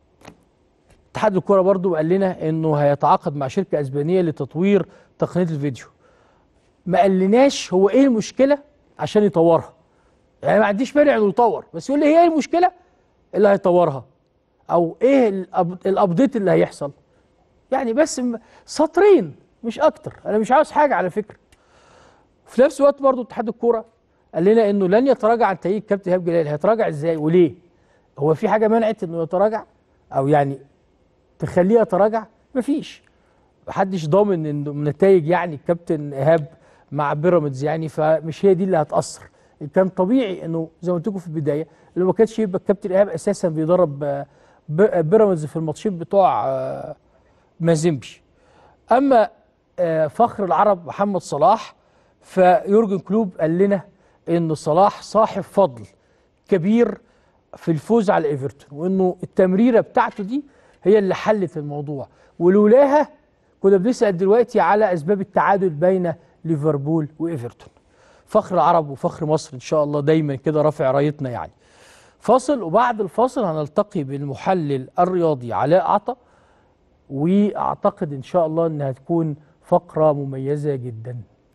اتحاد الكوره برضو قال لنا انه هيتعاقد مع شركه اسبانيه لتطوير تقنيه الفيديو ما قالناش هو ايه المشكله عشان يطورها يعني ما عنديش مانع انه يطور بس يقول لي هي ايه المشكله اللي هيطورها او ايه الأب- الابديت اللي هيحصل يعني بس م- سطرين مش اكتر انا مش عاوز حاجه على فكره في نفس الوقت برضو اتحاد الكوره قال لنا انه لن يتراجع عن تأييد كابتن ايهاب جلال هيتراجع ازاي وليه هو في حاجه منعت انه يتراجع او يعني تخليه يتراجع مفيش محدش ضامن انه نتائج يعني الكابتن ايهاب مع بيراميدز يعني فمش هي دي اللي هتاثر كان طبيعي انه زي ما قلت لكم في البدايه لو ما كانش يبقى الكابتن ايهاب اساسا بيدرب آه، ب- بيراميدز في الماتشين بتوع آه، مازيمبي اما آه، فخر العرب محمد صلاح فيورجن كلوب قال لنا ان صلاح صاحب فضل كبير في الفوز على ايفرتون وانه التمريره بتاعته دي هي اللي حلت الموضوع ولولاها كنا بنسال دلوقتي على اسباب التعادل بين ليفربول وايفرتون فخر العرب وفخر مصر ان شاء الله دايما كده رافع رايتنا يعني فاصل وبعد الفاصل هنلتقي بالمحلل الرياضي علاء عطا واعتقد ان شاء الله انها تكون فقره مميزه جدا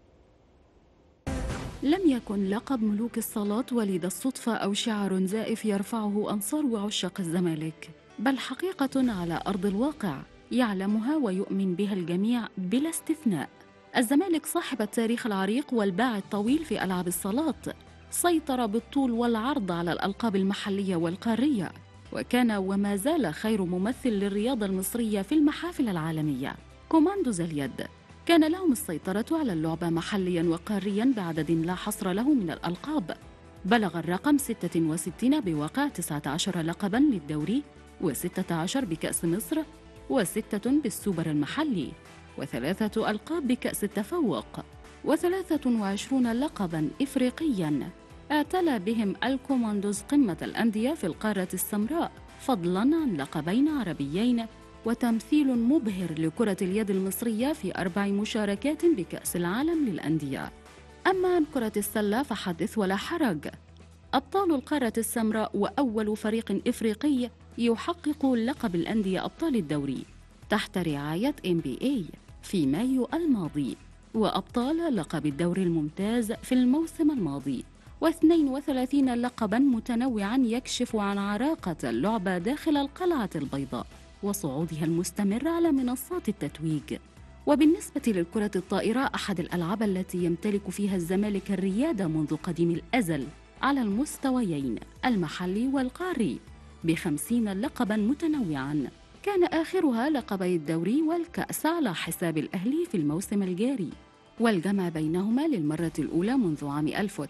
لم يكن لقب ملوك الصالات وليد الصدفة أو شعار زائف يرفعه أنصار وعشاق الزمالك بل حقيقة على أرض الواقع يعلمها ويؤمن بها الجميع بلا استثناء الزمالك صاحب التاريخ العريق والباع الطويل في ألعاب الصالات سيطر بالطول والعرض على الألقاب المحلية والقارية وكان وما زال خير ممثل للرياضة المصرية في المحافل العالمية كوماندوز اليد كان لهم السيطرة على اللعبة محليا وقاريا بعدد لا حصر له من الألقاب بلغ الرقم 66 بواقع 19 لقبا للدوري و16 بكأس مصر وستة بالسوبر المحلي وثلاثة ألقاب بكأس التفوق وثلاثة وعشرون لقبا إفريقيا اعتلى بهم الكوماندوز قمة الأندية في القارة السمراء فضلا عن لقبين عربيين وتمثيل مبهر لكرة اليد المصرية في أربع مشاركات بكأس العالم للأندية أما عن كرة السلة فحدث ولا حرج أبطال القارة السمراء وأول فريق إفريقي يحقق لقب الأندية أبطال الدوري تحت رعاية NBA في مايو الماضي وأبطال لقب الدوري الممتاز في الموسم الماضي و32 لقبا متنوعا يكشف عن عراقة اللعبة داخل القلعة البيضاء وصعودها المستمر على منصات التتويج وبالنسبة للكرة الطائرة أحد الألعاب التي يمتلك فيها الزمالك الريادة منذ قديم الأزل على المستويين المحلي والقاري بخمسين لقبا متنوعا كان آخرها لقبي الدوري والكأس على حساب الأهلي في الموسم الجاري والجمع بينهما للمرة الأولى منذ عام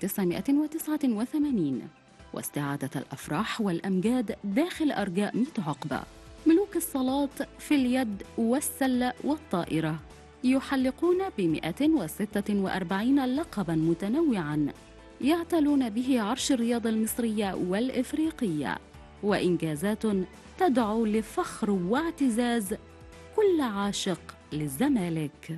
1989 واستعادة الأفراح والأمجاد داخل أرجاء ميت عقبة ملوك الصلاة في اليد والسلة والطائرة يحلقون ب 146 لقبا متنوعا يعتلون به عرش الرياضة المصرية والإفريقية وإنجازات تدعو لفخر واعتزاز كل عاشق للزمالك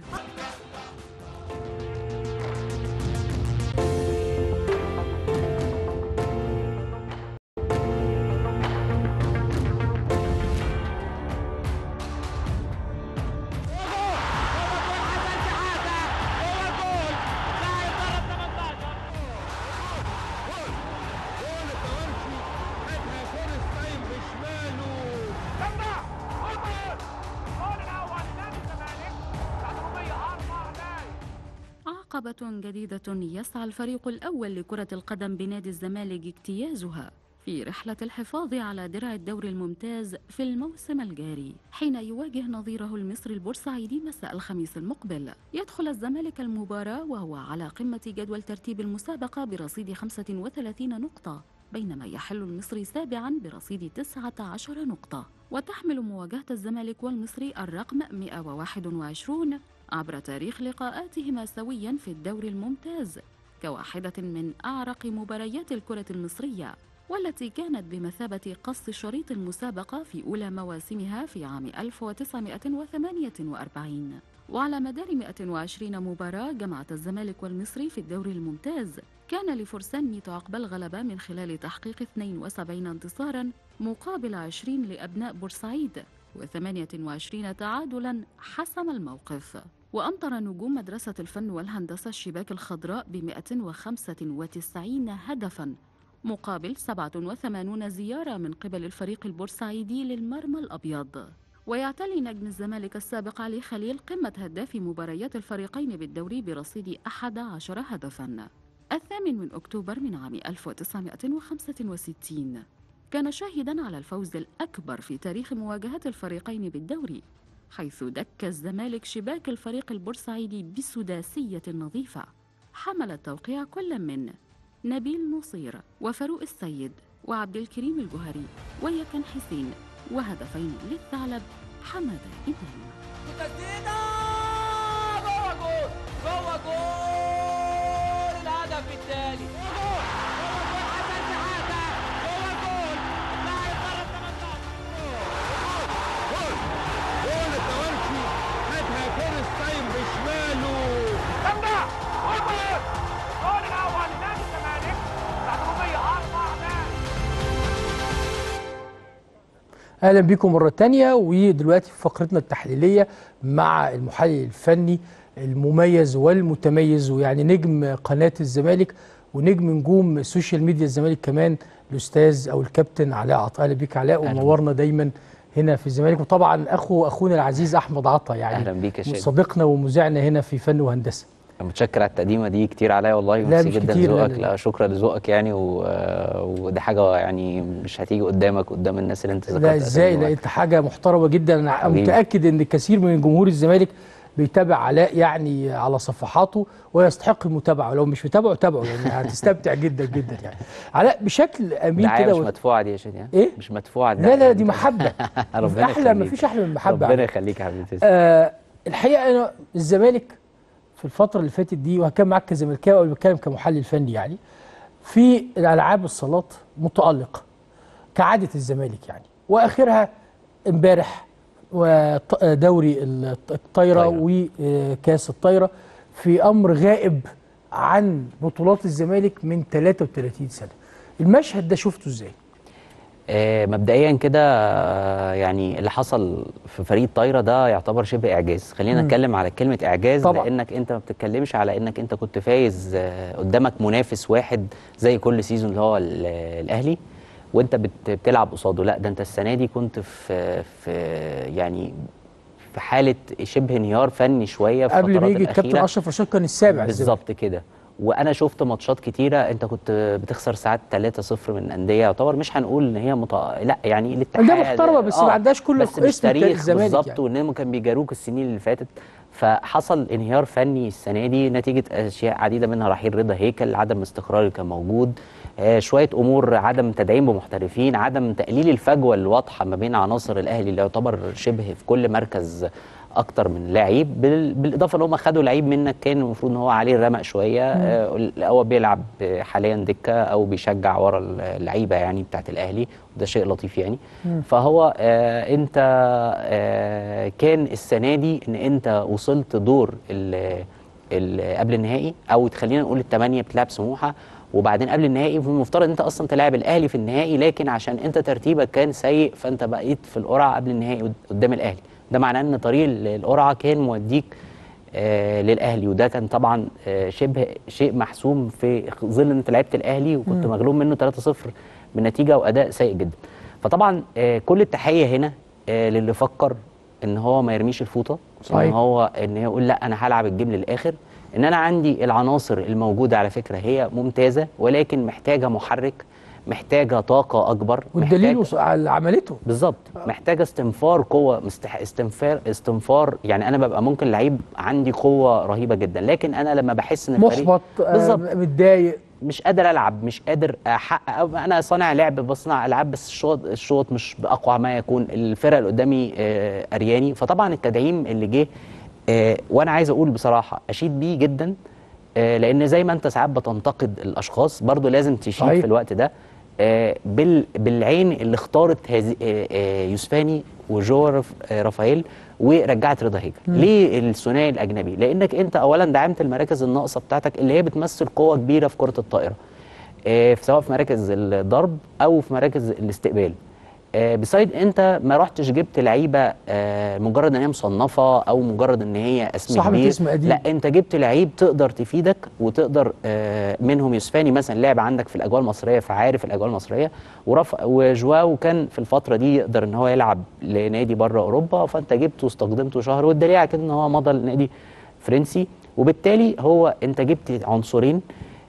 عقبة جديدة يسعى الفريق الأول لكرة القدم بنادي الزمالك اجتيازها في رحلة الحفاظ على درع الدوري الممتاز في الموسم الجاري حين يواجه نظيره المصري البورسعيدي مساء الخميس المقبل يدخل الزمالك المباراة وهو على قمة جدول ترتيب المسابقة برصيد 35 نقطة بينما يحل المصري سابعا برصيد 19 نقطة وتحمل مواجهة الزمالك والمصري الرقم 121 عبر تاريخ لقاءاتهما سويا في الدوري الممتاز كواحدة من أعرق مباريات الكرة المصرية والتي كانت بمثابة قص شريط المسابقة في أولى مواسمها في عام 1948 وعلى مدار 120 مباراة جمعت الزمالك والمصري في الدوري الممتاز كان لفرسان ميت عقبة الغلبة من خلال تحقيق 72 انتصارا مقابل 20 لأبناء بورسعيد و28 تعادلا حسم الموقف وأمطر نجوم مدرسة الفن والهندسة الشباك الخضراء ب 195 هدفا مقابل 87 زيارة من قبل الفريق البورسعيدي للمرمى الأبيض ويعتلي نجم الزمالك السابق علي خليل قمة هداف مباريات الفريقين بالدوري برصيد 11 هدفا الثامن من أكتوبر من عام 1965 كان شاهدا على الفوز الأكبر في تاريخ مواجهات الفريقين بالدوري حيث دك الزمالك شباك الفريق البورسعيدي بسداسية نظيفة حمل توقيع كل من نبيل نصير وفاروق السيد وعبد الكريم الجهري ويكن حسين وهدفين للثعلب حمد إمام وتسديده جوه جول جوه جول الهدف الثاني جول التوانسي خدها فيرست تايم بشماله سمع جول جول الاول لنادي الزمالك بعد ربيع اربع نادي اهلا بكم مره تانية ودلوقتي في فقرتنا التحليليه مع المحلل الفني المميز والمتميز ويعني نجم قناه الزمالك ونجم نجوم السوشيال ميديا الزمالك كمان الاستاذ او الكابتن علاء عطا اهلا بيك علاء أهلا. ومنورنا دايما هنا في الزمالك وطبعا اخو اخونا العزيز احمد عطا يعني أهلا بيك يا شادي. صديقنا ومذيعنا هنا في فن وهندسه متشكر على التقديمه دي كتير عليا والله لا، ميرسي مش جدا كتير، لا، لذوقك لا، لا, لا. شكرا لذوقك يعني و... ودي حاجه يعني مش هتيجي قدامك قدام الناس اللي انت ذكرت لا ازاي أساميهم. لا انت حاجه محترمه جدا انا حبيبي. متاكد ان كثير من جمهور الزمالك بيتابع علاء يعني على صفحاته ويستحق المتابعه ولو مش متابعه تابعه يعني هتستمتع جدا جدا يعني علاء بشكل امين دعايه كده مش و... مدفوعه دي يا شادي ها؟ إيه؟ مش مدفوعه لا لا الدعاية دي أنت- محبه ربنا احلى يخليك. مفيش احلى من المحبه ربنا يعني. يخليك يا حبيبتي آه الحقيقه انا الزمالك في الفتره اللي فاتت دي وهكمل معاك كزملكاوي او بتكلم كمحلل فني يعني في الالعاب الصالات متالق كعاده الزمالك يعني واخرها امبارح ودوري الطايره وكاس الطايره في امر غائب عن بطولات الزمالك من 33 سنه المشهد ده شفته ازاي آه، مبدئيا كده آه، يعني اللي حصل في فريق الطايره ده يعتبر شبه اعجاز خلينا مم. نتكلم على كلمه اعجاز طبعا. لانك انت ما بتتكلمش على انك انت كنت فايز آه، قدامك منافس واحد زي كل سيزون اللي هو ال- الاهلي وانت بت- بتلعب قصاده لا ده انت السنه دي كنت في في يعني في حاله شبه انهيار فني شويه في قبل ما الفترات يجي الكابتن الأخيرة. اشرف رشاد كان السابع الزمالك. بالظبط كده وانا شفت ماتشات كتيره انت كنت بتخسر ساعات 3-0 من انديه يعتبر مش هنقول ان هي مط... لا يعني الاتحاد أندية محترمة بس ما عندهاش كل بس مش اسم تاريخ الزمالك بالظبط يعني. وانهم كانوا بيجاروك السنين اللي فاتت فحصل انهيار فني السنه دي نتيجه اشياء عديده منها رحيل رضا هيكل عدم الاستقرار اللي كان موجود آه شويه امور عدم تدعيم بمحترفين عدم تقليل الفجوه الواضحه ما بين عناصر الاهلي اللي يعتبر شبه في كل مركز اكتر من لعيب بال- بالاضافه ان هم خدوا لعيب منك كان المفروض ان هو عليه الرمق شويه آه، هو بيلعب حاليا دكه او بيشجع ورا اللعيبه يعني بتاعت الاهلي وده شيء لطيف يعني فهو آه انت آه كان السنه دي ان انت وصلت دور ال- ال- قبل النهائي او خلينا نقول الثمانيه بتلعب سموحه وبعدين قبل النهائي المفترض ان انت اصلا تلاعب الاهلي في النهائي لكن عشان انت ترتيبك كان سيء فانت بقيت في القرعه قبل النهائي قد- قدام الاهلي ده معناه ان طريق ال- القرعه كان موديك آه للاهلي وده كان طبعا آه شبه شيء محسوم في ظل ان انت لعبت الاهلي وكنت مغلوب منه 3-0 بنتيجه واداء سيء جدا فطبعا آه كل التحيه هنا آه للي فكر ان هو ما يرميش الفوطه صحيح. ان هو ان يقول لا انا هلعب الجيم للاخر ان انا عندي العناصر الموجوده على فكره هي ممتازه ولكن محتاجه محرك محتاجه طاقه اكبر والدليل محتاج- وص- على اللي عملته بالظبط محتاجه استنفار قوه مستح... استنفار استنفار يعني انا ببقى ممكن لعيب عندي قوه رهيبه جدا لكن انا لما بحس ان الفريق محبط آه، بالظبط متضايق مش قادر العب مش قادر احقق أو انا صانع لعب بصنع العاب بس الشوط الشوط مش باقوى ما يكون الفرق اللي قدامي آه، ارياني فطبعا التدعيم اللي جه آه، وانا عايز اقول بصراحه اشيد بيه جدا آه، لان زي ما انت ساعات بتنتقد الاشخاص برضو لازم تشيد صحيح. في الوقت ده آه، بال بالعين اللي اختارت هذه آه، آه، يوسفاني وجو رف- آه، رافائيل ورجعت رضا هيكل ليه الثنائي الاجنبي لانك انت اولا دعمت المراكز الناقصه بتاعتك اللي هي بتمثل قوه كبيره في كره الطائره آه، في- سواء في مراكز الضرب او في مراكز الاستقبال بسايد انت ما رحتش جبت لعيبه آه، مجرد ان هي مصنفه او مجرد ان هي اسم صاحبة كبير اسم قديم. لا انت جبت لعيب تقدر تفيدك وتقدر آه، منهم يوسفاني مثلا لعب عندك في الاجواء المصريه فعارف الاجواء المصريه ورفع وجواو كان في الفتره دي يقدر ان هو يلعب لنادي بره اوروبا فانت جبته واستخدمته شهر والدليل على كده ان هو مضى لنادي فرنسي وبالتالي هو انت جبت عنصرين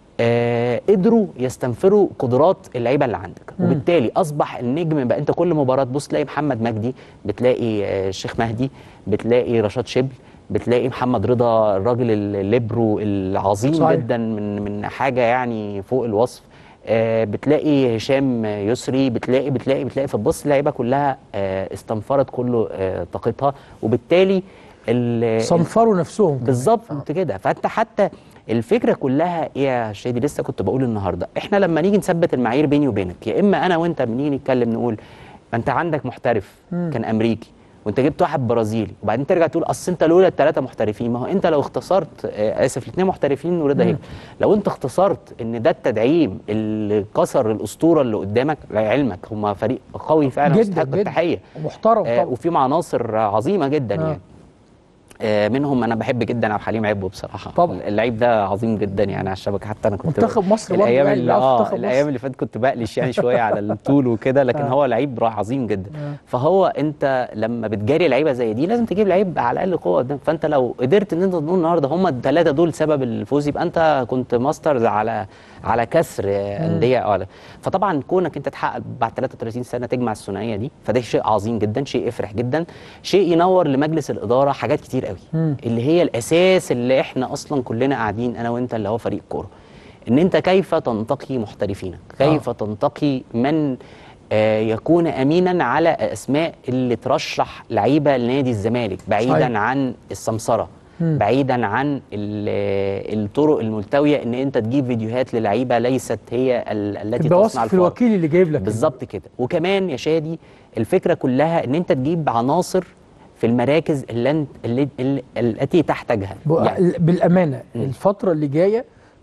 آه قدروا يستنفروا قدرات اللعيبه اللي عندك وبالتالي اصبح النجم بقى انت كل مباراه تبص تلاقي محمد مجدي بتلاقي آه الشيخ مهدي بتلاقي رشاد شبل بتلاقي محمد رضا الراجل الليبرو العظيم صحيح. جدا من من حاجه يعني فوق الوصف آه بتلاقي هشام يسري بتلاقي بتلاقي بتلاقي فبص اللعيبه كلها آه استنفرت كل آه طاقتها وبالتالي ال- صنفروا نفسهم كمان. بالظبط كده فانت حتى الفكره كلها ايه يا شادي لسه كنت بقول النهارده احنا لما نيجي نثبت المعايير بيني وبينك يا اما انا وانت بنيجي نتكلم نقول ما انت عندك محترف كان امريكي وانت جبت واحد برازيلي وبعدين ترجع تقول اصل انت لولا الثلاثه محترفين ما هو انت لو اختصرت آه، اسف الاثنين محترفين ورضا هيك لو انت اختصرت ان ده التدعيم اللي كسر الاسطوره اللي قدامك لعلمك هم فريق قوي فعلا جدا ويستحق جدا التحيه ومحترم آه، طبعا وفيهم عناصر عظيمه جدا آه. يعني آه، منهم انا بحب جدا عبد الحليم عبو بصراحه طبعا. اللعيب ده عظيم جدا يعني على الشبكه حتى انا كنت منتخب مصر برضه الايام يعني اللي بيلعب في اه منتخب الايام مصر. اللي فاتت كنت بقلش يعني شويه على الطول وكده لكن آه. هو لعيب راح عظيم جدا آه. فهو انت لما بتجاري لعيبه زي دي لازم تجيب لعيب على الاقل قوه قدام فانت لو قدرت ان انت تقول النهارده هم الثلاثه دول سبب الفوز يبقى انت كنت ماسترز على على كسر آه، انديه أو على فطبعا كونك انت تحقق بعد 33 سنه تجمع الثنائيه دي فده شيء عظيم جدا شيء يفرح جدا شيء ينور لمجلس الاداره حاجات كتير قوي مم. اللي هي الاساس اللي احنا اصلا كلنا قاعدين انا وانت اللي هو فريق كوره ان انت كيف تنتقي محترفينك كيف آه. تنتقي من آه، يكون امينا على اسماء اللي ترشح لعيبه لنادي الزمالك بعيدا صحيح. عن السمسره مم. بعيدا عن ال- الطرق الملتويه ان انت تجيب فيديوهات للعيبه ليست هي ال- التي يبقى تصنع وصف الفارق الوكيل اللي جايب لك بالظبط كده وكمان يا شادي الفكره كلها ان انت تجيب عناصر في المراكز اللي انت اللي اللي التي تحتاجها ب- يعني بالامانه الفتره اللي جايه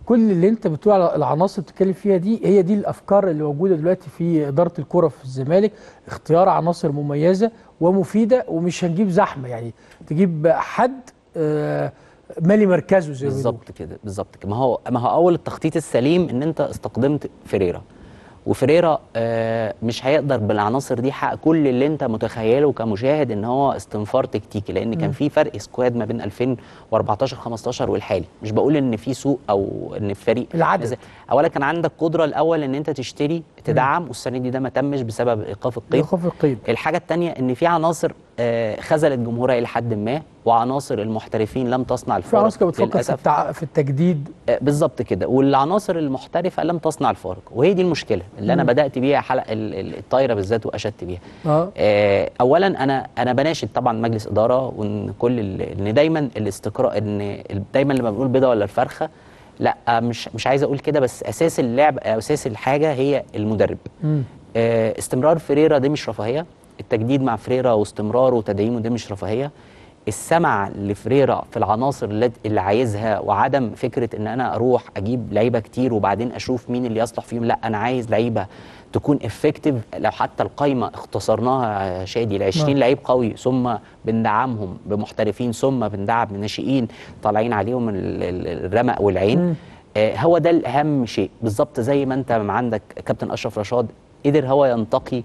كل اللي انت بتقول على العناصر اللي بتتكلم فيها دي هي دي الافكار اللي موجوده دلوقتي في اداره الكره في الزمالك اختيار عناصر مميزه ومفيده ومش هنجيب زحمه يعني تجيب حد آه، مالي مركزه زي ما بيقولوا. بالظبط كده بالظبط كده ما هو ما هو اول التخطيط السليم ان انت استخدمت فيريرا وفريرا آه، مش هيقدر بالعناصر دي يحقق كل اللي انت متخيله كمشاهد ان هو استنفار تكتيكي لان كان في فرق سكواد ما بين 2014 15 والحالي مش بقول ان في سوء او ان الفريق العدد. نزل. اولا كان عندك قدره الاول ان انت تشتري تدعم والسنه دي ده ما تمش بسبب ايقاف القيد ايقاف القيد الحاجه الثانيه ان في عناصر آه، خذلت جمهورها الى حد ما وعناصر المحترفين لم تصنع في الفارق عناصر كانت بتفكر في, للأسف. التع... في التجديد آه، بالظبط كده والعناصر المحترفه لم تصنع الفارق وهي دي المشكله اللي انا مم. بدات بيها حلقه ال- ال- الطايره بالذات واشدت بيها اه آه، اولا انا انا بناشد طبعا مجلس اداره وان كل ال- ان دايما الاستقراء ان ال- دايما لما بنقول بيضه ولا الفرخه لا آه، مش مش عايز اقول كده بس اساس اللعب آه، اساس الحاجه هي المدرب مم. آه، استمرار فريرا دي مش رفاهيه التجديد مع فريرا واستمراره وتدعيمه دي مش رفاهيه السمع لفريرا في العناصر اللي اللي عايزها وعدم فكره ان انا اروح اجيب لعيبه كتير وبعدين اشوف مين اللي يصلح فيهم لا انا عايز لعيبه تكون افكتيف لو حتى القايمه اختصرناها يا شادي ل 20 نعم. لعيب قوي ثم بندعمهم بمحترفين ثم بندعم ناشئين طالعين عليهم ال- ال- الرمق والعين مم. آه، هو ده الاهم شيء بالظبط زي ما انت ما عندك كابتن اشرف رشاد قدر هو ينتقي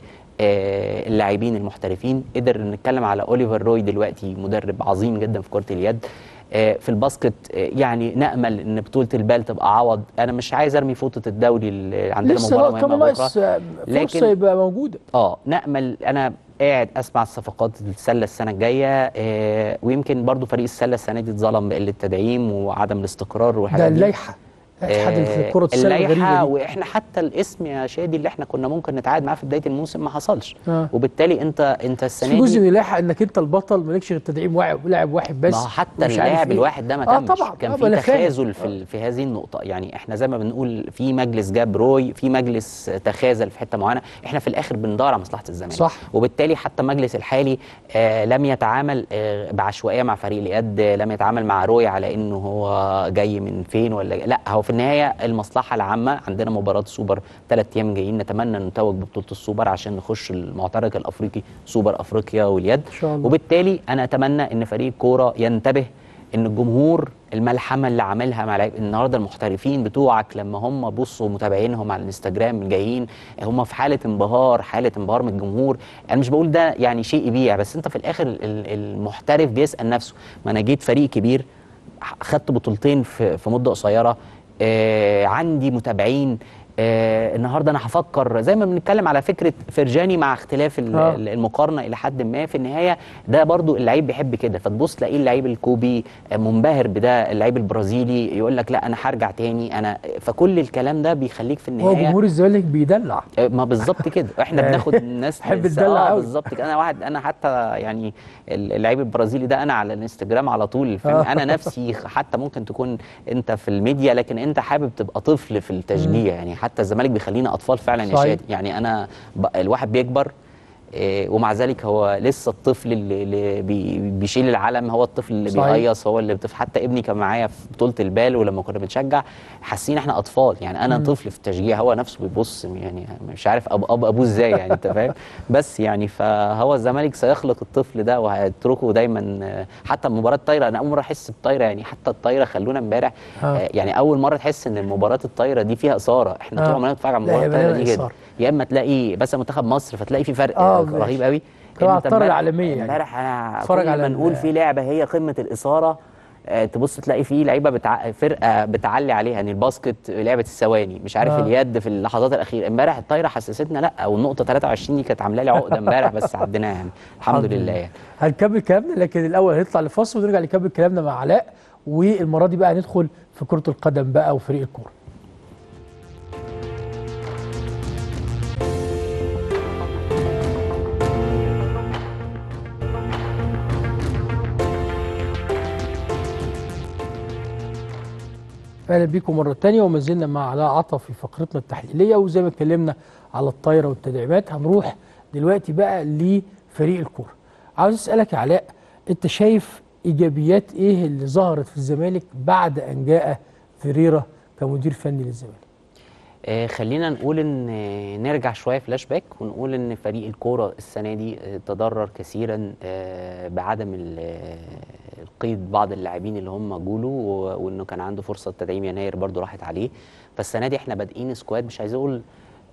آه، اللاعبين المحترفين قدر نتكلم على اوليفر روي دلوقتي مدرب عظيم جدا في كره اليد آه، في الباسكت آه، يعني نامل ان بطوله البال تبقى عوض انا مش عايز ارمي فوطه الدوري اللي عندنا لسه مباراه لا- كمان مهمه ناقص بكره آه، فرصه لكن- يبقى موجوده اه نامل انا قاعد اسمع الصفقات السله السنه الجايه آه ويمكن برضو فريق السله السنه دي اتظلم بقله تدعيم وعدم الاستقرار ده والحاجات دي اللائحه اتحاد آه، كره السله اللائحه الغريبه دي واحنا حتى الاسم يا شادي اللي احنا كنا ممكن نتعاقد معاه في بدايه الموسم ما حصلش آه. وبالتالي انت انت في السنه جزء دي من اللائحه انك انت البطل مالكش غير تدعيم واحد لاعب واحد بس ما هو حتى ومش عارف اللاعب إيه. الواحد ده ما آه تمش طبعا كان آه، في أنا فاهم. تخاذل في ال- في هذه النقطه يعني احنا زي ما بنقول في مجلس جاب روي في مجلس تخاذل في حته معينه احنا في الاخر بندور على مصلحه الزمالك صح. وبالتالي حتى المجلس الحالي آه لم يتعامل آه بعشوائيه مع فريق اليد آه، لم يتعامل مع روي على انه هو جاي من فين ولا جاي. لا هو في النهايه المصلحه العامه عندنا مباراه سوبر ثلاث ايام جايين نتمنى نتوج ببطوله السوبر عشان نخش المعترك الافريقي سوبر افريقيا واليد إن شاء الله. وبالتالي انا اتمنى ان فريق الكوره ينتبه ان الجمهور الملحمه اللي عاملها مع لعيب النهارده المحترفين بتوعك لما هم بصوا متابعينهم على الانستجرام جايين هم في حاله انبهار حاله انبهار من الجمهور انا مش بقول ده يعني شيء يبيع بس انت في الاخر ال- المحترف بيسال نفسه ما انا جيت فريق كبير خدت بطولتين في في مده قصيره آه عندي متابعين آه النهارده انا هفكر زي ما بنتكلم على فكره فرجاني مع اختلاف ال- آه. ال- المقارنه الى حد ما في النهايه ده برضو اللعيب بيحب كده فتبص تلاقيه اللعيب الكوبي آه، منبهر بده اللعيب البرازيلي يقول لك لا انا هرجع تاني انا فكل الكلام ده بيخليك في هو النهايه جمهور الزمالك بيدلع آه، ما بالظبط كده احنا يعني بناخد الناس بحب لسه- تدلع اه أوي. بالظبط كده انا واحد انا حتى يعني اللعيب البرازيلي ده انا على الانستجرام على طول فاهم آه. انا نفسي حتى ممكن تكون انت في الميديا لكن انت حابب تبقى طفل في التشجيع يعني حتى الزمالك بيخلينا اطفال فعلا يا صحيح. شادي يعني انا ب... الواحد بيكبر إيه، ومع ذلك هو لسه الطفل اللي, اللي بي- بيشيل العلم هو الطفل اللي صحيح. بيهيص هو اللي بتف... حتى ابني كان معايا في بطوله البال ولما كنا بنشجع حاسين احنا اطفال يعني انا طفل في التشجيع هو نفسه بيبص يعني مش عارف اب اب ابوه ازاي يعني انت فاهم بس يعني فهو الزمالك سيخلق الطفل ده وهيتركه دايما آه، حتى مباراه الطايره انا اول مره احس بطايره يعني حتى الطايره خلونا امبارح آه. آه، يعني اول مره تحس ان المباراه الطايره دي فيها اثاره احنا آه. طول عمرنا بنتفرج على لا، مباراه هي الطايره مليانة دي كده إثارة. يا اما تلاقي بس منتخب مصر فتلاقي في فرق آه، آه ماشي. رهيب قوي كمان على أنت الطايرة امبارح- العالمية يعني. امبارح انا اتفرج كل على ما ال- نقول في لعبه هي قمه الاثاره آه، تبص تلاقي في لعيبه بتع... فرقه بتعلي عليها يعني الباسكت لعبه الثواني مش عارف آه. آه. اليد في اللحظات الاخيره امبارح الطايره حسستنا لا والنقطه 23 دي كانت عامله لي عقده امبارح بس عديناها يعني الحمد لله يعني هنكمل كلامنا لكن الاول هنطلع لفاصل ونرجع نكمل كلامنا مع علاء والمره دي بقى هندخل في كره القدم بقى وفريق الكوره اهلا بيكم مره تانية وما زلنا مع علاء عطا في فقرتنا التحليليه وزي ما اتكلمنا على الطايره والتدعيمات هنروح دلوقتي بقى لفريق الكوره عاوز اسالك يا علاء انت شايف ايجابيات ايه اللي ظهرت في الزمالك بعد ان جاء فيريرا كمدير فني للزمالك آه، خلينا نقول ان آه، نرجع شويه فلاش باك ونقول ان فريق الكوره السنه دي آه، تضرر كثيرا آه، بعدم ال- آه، القيد بعض اللاعبين اللي هم جوله و- وانه كان عنده فرصه تدعيم يناير برضو راحت عليه فالسنه دي احنا بادئين سكواد مش عايز اقول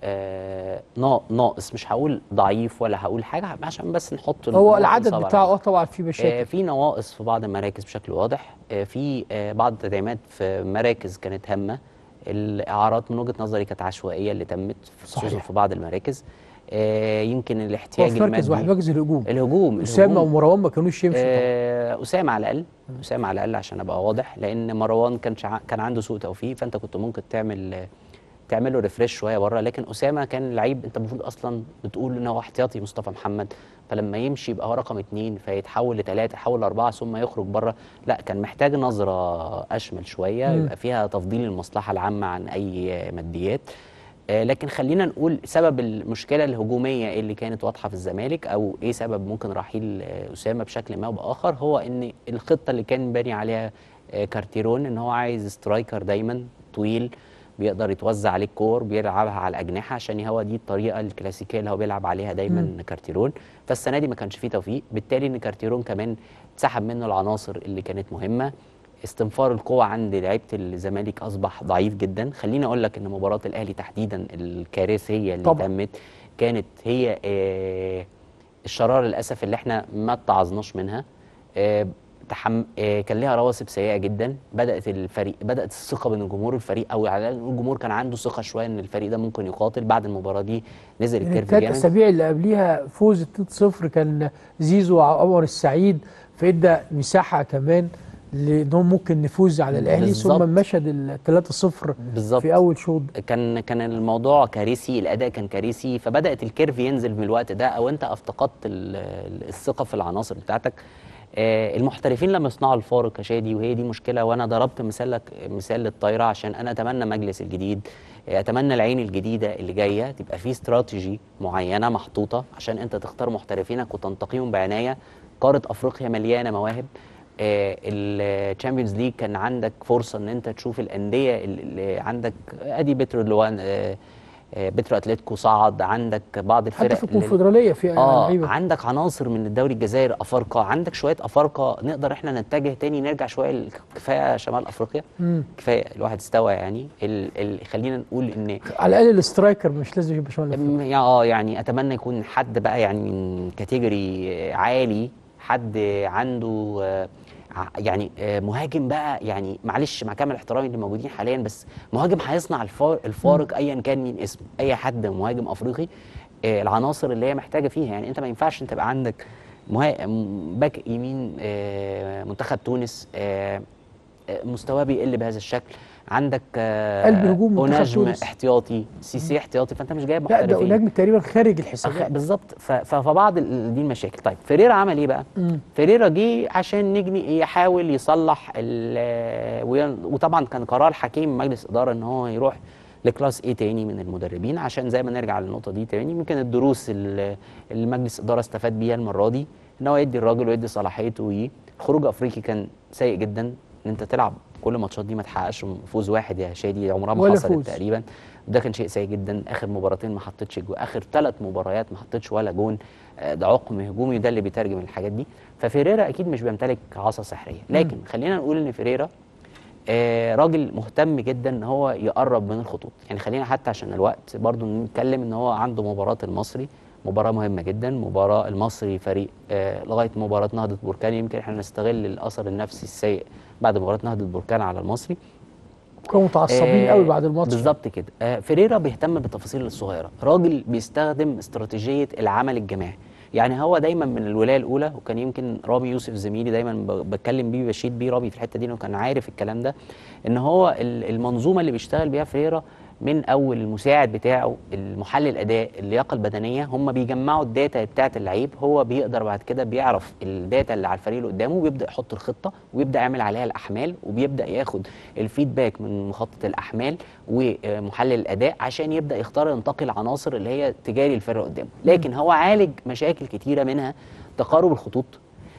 آه، نا- ناقص مش هقول ضعيف ولا هقول حاجه عشان بس نحط هو نقط العدد الإصابة بتاعه على اه طبعا في آه، مشاكل في نواقص في بعض المراكز بشكل واضح آه، في آه، بعض التدعيمات في مراكز كانت هامه الاعارات من وجهه نظري كانت عشوائيه اللي تمت خصوصا صحيح. في بعض المراكز آه، يمكن هو الاحتياج في مركز واحد المادي مركز الهجوم الهجوم اسامه الهجوم. ومروان ما كانوش يمشوا طبعا آه، اسامه على الاقل اسامه على الاقل عشان ابقى واضح لان مروان كان شع... كان عنده سوء توفيق فانت كنت ممكن تعمل آه، تعمل له ريفريش شويه بره لكن اسامه كان لعيب انت المفروض اصلا بتقول ان هو احتياطي مصطفى محمد فلما يمشي يبقى هو رقم اثنين فيتحول لثلاثه يحول لاربعه ثم يخرج بره لا كان محتاج نظره اشمل شويه مم. يبقى فيها تفضيل المصلحه العامه عن اي ماديات آه، لكن خلينا نقول سبب المشكله الهجوميه اللي كانت واضحه في الزمالك او ايه سبب ممكن رحيل آه، اسامه بشكل ما او باخر هو ان الخطه اللي كان باني عليها آه، كارتيرون ان هو عايز سترايكر دايما طويل بيقدر يتوزع عليه الكور بيلعبها على الاجنحه عشان هو دي الطريقه الكلاسيكيه اللي هو بيلعب عليها دايما مم. كارتيرون فالسنه دي ما كانش فيه توفيق بالتالي ان كارتيرون كمان اتسحب منه العناصر اللي كانت مهمه استنفار القوة عند لعيبة الزمالك أصبح ضعيف جدا خليني أقول لك إن مباراة الأهلي تحديدا الكارثية اللي طبعاً. تمت كانت هي آه، الشرارة للأسف اللي احنا ما اتعظناش منها آه، تحم... آه، كان ليها رواسب سيئة جدا بدأت الفريق بدأت الثقة بين الجمهور الفريق أو على الأقل الجمهور كان عنده ثقة شوية إن الفريق ده ممكن يقاتل بعد المباراة دي نزل يعني الكيرف الثلاث جامد اسابيع اللي قبليها فوز 2-0 كان زيزو وعمر السعيد فادى مساحه كمان لانهم ممكن نفوز على الاهلي بالظبط. ثم مشهد ال 3-0 بالظبط في اول شوط كان كان الموضوع كارثي الاداء كان كارثي فبدات الكيرف ينزل من الوقت ده او انت افتقدت ال- ال- الثقه في العناصر بتاعتك آه، المحترفين لما يصنعوا الفارق يا شادي وهي دي مشكله وانا ضربت مثال لك مثال للطايره عشان انا اتمنى مجلس الجديد آه، اتمنى العين الجديده اللي جايه تبقى في استراتيجي معينه محطوطه عشان انت تختار محترفينك وتنتقيهم بعنايه قاره افريقيا مليانه مواهب الشامبيونز ليج كان عندك فرصه ان انت تشوف الانديه اللي عندك ادي بترو لوان آه، آه، بترو اتلتيكو صعد عندك بعض الفرق حتى في اللي- الكونفدراليه في اه لعيبه عندك عناصر من الدوري الجزائر افارقه عندك شويه افارقه نقدر احنا نتجه تاني نرجع شويه ل- كفايه شمال افريقيا مم. كفايه الواحد استوى يعني ال ال خلينا نقول ان على الاقل الاسترايكر مش لازم يبقى شمال أفريقيا. م- يا اه يعني اتمنى يكون حد بقى يعني من كاتيجوري عالي حد عنده آه، ع- يعني آه، مهاجم بقى يعني معلش مع كامل احترامي اللي موجودين حاليا بس مهاجم هيصنع الفار- الفارق ايا كان مين اسمه اي حد مهاجم افريقي آه، العناصر اللي هي محتاجه فيها يعني انت ما ينفعش انت تبقى عندك مها- م- باك يمين آه، منتخب تونس آه، آه، مستواه بيقل بهذا الشكل عندك آه، قلب هجوم منتخب اوناجم تونس. احتياطي سيسي احتياطي فانت مش جايب لا ده محترفين نجم تقريبا خارج أخ- الحسابات بالظبط ف- ف- فبعض ال- دي المشاكل طيب فيريرا عمل ايه بقى مم. فيريرا جه عشان نجني يحاول يصلح ال- وي- وطبعا كان قرار حكيم مجلس اداره ان هو يروح لكلاس ايه تاني من المدربين عشان زي ما نرجع للنقطه دي تاني يمكن الدروس اللي اللي مجلس الاداره استفاد بيها المره دي ان هو يدي الراجل ويدي صلاحيته ويه خروج افريقي كان سيء جدا ان انت تلعب كل الماتشات دي ما تحققش فوز واحد يا شادي عمرها ما ولا حصلت فوز. تقريبا وده كان شيء سيء جدا اخر مباراتين ما حطيتش جو اخر ثلاث مباريات ما حطيتش ولا جون آه، ده عقم هجومي ده اللي بيترجم الحاجات دي ففيريرا اكيد مش بيمتلك عصا سحريه لكن خلينا نقول ان فيريرا آه، راجل مهتم جدا ان هو يقرب من الخطوط يعني خلينا حتى عشان الوقت برضو نتكلم ان هو عنده مباراه المصري مباراه مهمه جدا مباراه المصري فريق آه لغايه مباراه نهضه بركان يمكن احنا نستغل الاثر النفسي السيء بعد مباراه نهضه بركان على المصري كانوا متعصبين آه، قوي بعد الماتش بالظبط كده آه فيريرا بيهتم بالتفاصيل الصغيره راجل بيستخدم استراتيجيه العمل الجماعي يعني هو دايما من الولايه الاولى وكان يمكن رامي يوسف زميلي دايما ب- بتكلم بيه بشيد بيه رامي في الحته دي انه كان عارف الكلام ده ان هو ال- المنظومه اللي بيشتغل بيها فيريرا من اول المساعد بتاعه المحلل الاداء اللياقه البدنيه هم بيجمعوا الداتا بتاعه اللعيب هو بيقدر بعد كده بيعرف الداتا اللي على الفريق اللي قدامه وبيبدا يحط الخطه ويبدا يعمل عليها الاحمال وبيبدا ياخد الفيدباك من مخطط الاحمال ومحلل الاداء عشان يبدا يختار ينتقي العناصر اللي هي تجاري الفريق قدامه لكن هو عالج مشاكل كتيره منها تقارب الخطوط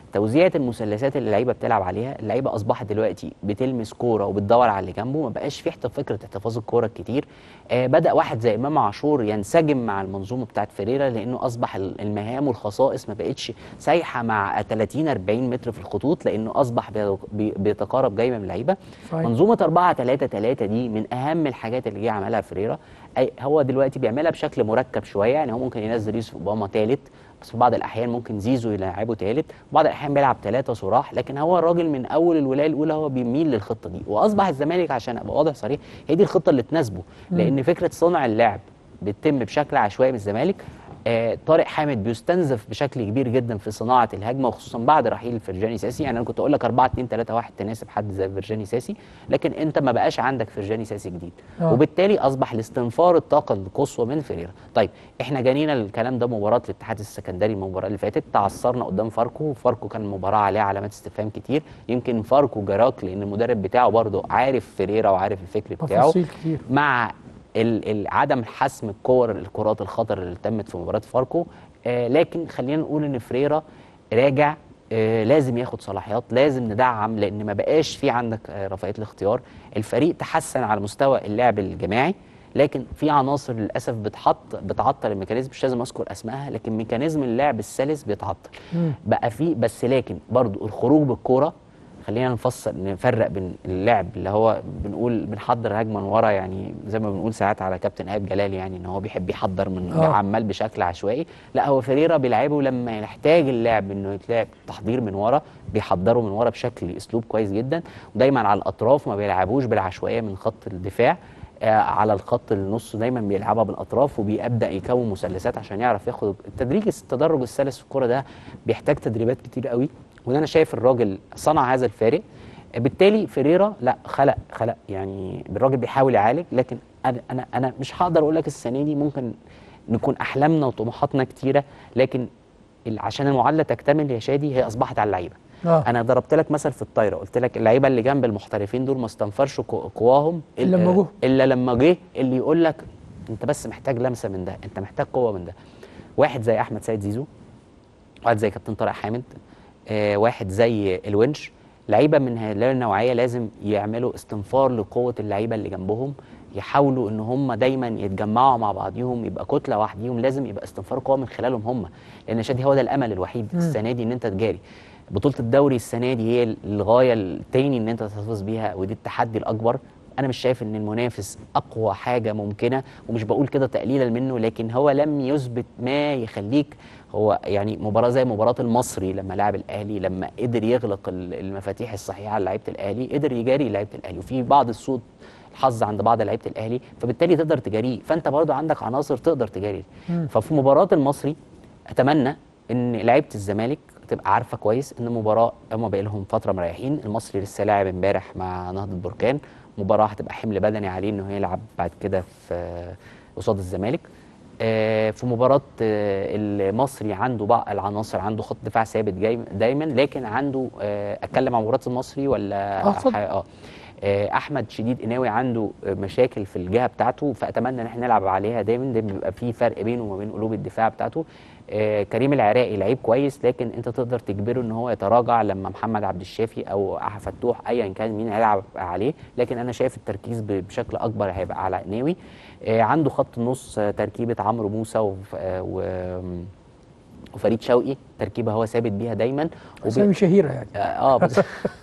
توزيعه المثلثات اللي اللعيبه بتلعب عليها اللعيبه اصبحت دلوقتي بتلمس كوره وبتدور على اللي جنبه ما بقاش في احت- فكره احتفاظ الكوره الكتير آه بدا واحد زي امام عاشور ينسجم مع المنظومه بتاعت فيريرا لانه اصبح ال- المهام والخصائص ما بقتش سايحه مع 30 40 متر في الخطوط لانه اصبح بي- بي- بيتقارب جاي من اللعيبه صحيح. منظومه 4 3 3 دي من اهم الحاجات اللي جه عملها فيريرا أي هو دلوقتي بيعملها بشكل مركب شويه يعني هو ممكن ينزل يوسف اوباما ثالث بس في بعض الاحيان ممكن زيزو يلعبه ثالث وبعض الاحيان بيلعب ثلاثه صراح لكن هو الراجل من اول الولايه الاولى هو بيميل للخطه دي واصبح الزمالك عشان ابقى واضح صريح هي دي الخطه اللي تناسبه لان فكره صنع اللعب بتتم بشكل عشوائي من الزمالك آه طارق حامد بيستنزف بشكل كبير جدا في صناعه الهجمه وخصوصا بعد رحيل فرجاني ساسي يعني انا كنت اقول لك 4 2 3 1 تناسب حد زي فرجاني ساسي لكن انت ما بقاش عندك فرجاني ساسي جديد آه. وبالتالي اصبح الاستنفار الطاقه القصوى من فيريرا طيب احنا جانينا الكلام ده مباراه الاتحاد السكندري المباراه اللي فاتت تعثرنا قدام فاركو فاركو كان مباراه عليها علامات استفهام كتير يمكن فاركو جراك لان المدرب بتاعه برضه عارف فيريرا وعارف الفكر بتاعه تفاصيل كتير مع ال- ال- عدم حسم الكور الكرات الخطر اللي تمت في مباراه فاركو آه لكن خلينا نقول ان فريرا راجع آه لازم ياخد صلاحيات لازم ندعم لان ما بقاش في عندك آه رفاهيه الاختيار الفريق تحسن على مستوى اللعب الجماعي لكن في عناصر للاسف بتحط بتعطل الميكانيزم مش لازم اذكر اسمائها لكن ميكانيزم اللعب السلس بيتعطل بقى في بس لكن برضو الخروج بالكوره خلينا نفصل نفرق بين اللعب اللي هو بنقول بنحضر هجمه من ورا يعني زي ما بنقول ساعات على كابتن ايهاب جلال يعني ان هو بيحب يحضر من آه. عمال بشكل عشوائي لا هو فيريرا بيلعبه لما يحتاج اللعب انه يتلعب تحضير من ورا بيحضره من ورا بشكل اسلوب كويس جدا ودايما على الاطراف ما بيلعبوش بالعشوائيه من خط الدفاع آه على الخط النص دايما بيلعبها بالاطراف وبيبدا يكون مثلثات عشان يعرف ياخد التدريج التدرج السلس في الكوره ده بيحتاج تدريبات كتير قوي وده انا شايف الراجل صنع هذا الفارق بالتالي فيريرا لا خلق خلق يعني الراجل بيحاول يعالج لكن انا انا انا مش هقدر اقول لك السنه دي ممكن نكون احلامنا وطموحاتنا كتيره لكن ال- عشان المعادله تكتمل يا شادي هي اصبحت على اللعيبه آه. انا ضربت لك مثل في الطايره قلت لك اللعيبه اللي جنب المحترفين دول ما استنفرش قو- قواهم إلا لما جه. الا لما جه اللي يقول لك انت بس محتاج لمسه من ده انت محتاج قوه من ده واحد زي احمد سيد زيزو واحد زي كابتن طارق حامد آه واحد زي الونش لعيبه من هذه النوعيه لازم يعملوا استنفار لقوه اللعيبه اللي جنبهم يحاولوا ان هم دايما يتجمعوا مع بعضيهم يبقى كتله واحديهم لازم يبقى استنفار قوه من خلالهم هم لان شادي هو ده الامل الوحيد السنه دي ان انت تجاري بطوله الدوري السنه دي هي الغايه التاني ان انت تحتفظ بيها ودي التحدي الاكبر انا مش شايف ان المنافس اقوى حاجه ممكنه ومش بقول كده تقليلا منه لكن هو لم يثبت ما يخليك هو يعني مباراه زي مباراه المصري لما لعب الاهلي لما قدر يغلق ال- المفاتيح الصحيحه على لعيبه الاهلي قدر يجاري لعيبه الاهلي وفي بعض الصوت الحظ عند بعض لعيبه الاهلي فبالتالي تقدر تجاريه فانت برضو عندك عناصر تقدر تجاري ففي مباراه المصري اتمنى ان لعيبه الزمالك تبقى عارفه كويس ان المباراه هم بقى لهم فتره مريحين المصري لسه لاعب امبارح مع نهضه بركان مباراه هتبقى حمل بدني عليه انه يلعب بعد كده في قصاد الزمالك آه، في مباراة آه، المصري عنده بقى العناصر عنده خط دفاع ثابت جاي دايما لكن عنده آه، اتكلم عن مباراة المصري ولا آه، اتفضل. ح- اه آه، احمد شديد قناوي عنده آه، مشاكل في الجهه بتاعته فاتمنى ان احنا نلعب عليها دايما دايما بيبقى في فرق بينه وما بين قلوب الدفاع بتاعته آه، كريم العراقي لعيب كويس لكن انت تقدر تجبره ان هو يتراجع لما محمد عبد الشافي او أحمد فتوح ايا كان مين هيلعب عليه لكن انا شايف التركيز ب- بشكل اكبر هيبقى على قناوي آه، عنده خط النص آه، تركيبه عمرو موسى وف- آه، و وفريد شوقي تركيبه هو ثابت بيها دايما وبي- اسامي شهيره يعني اه آه، بس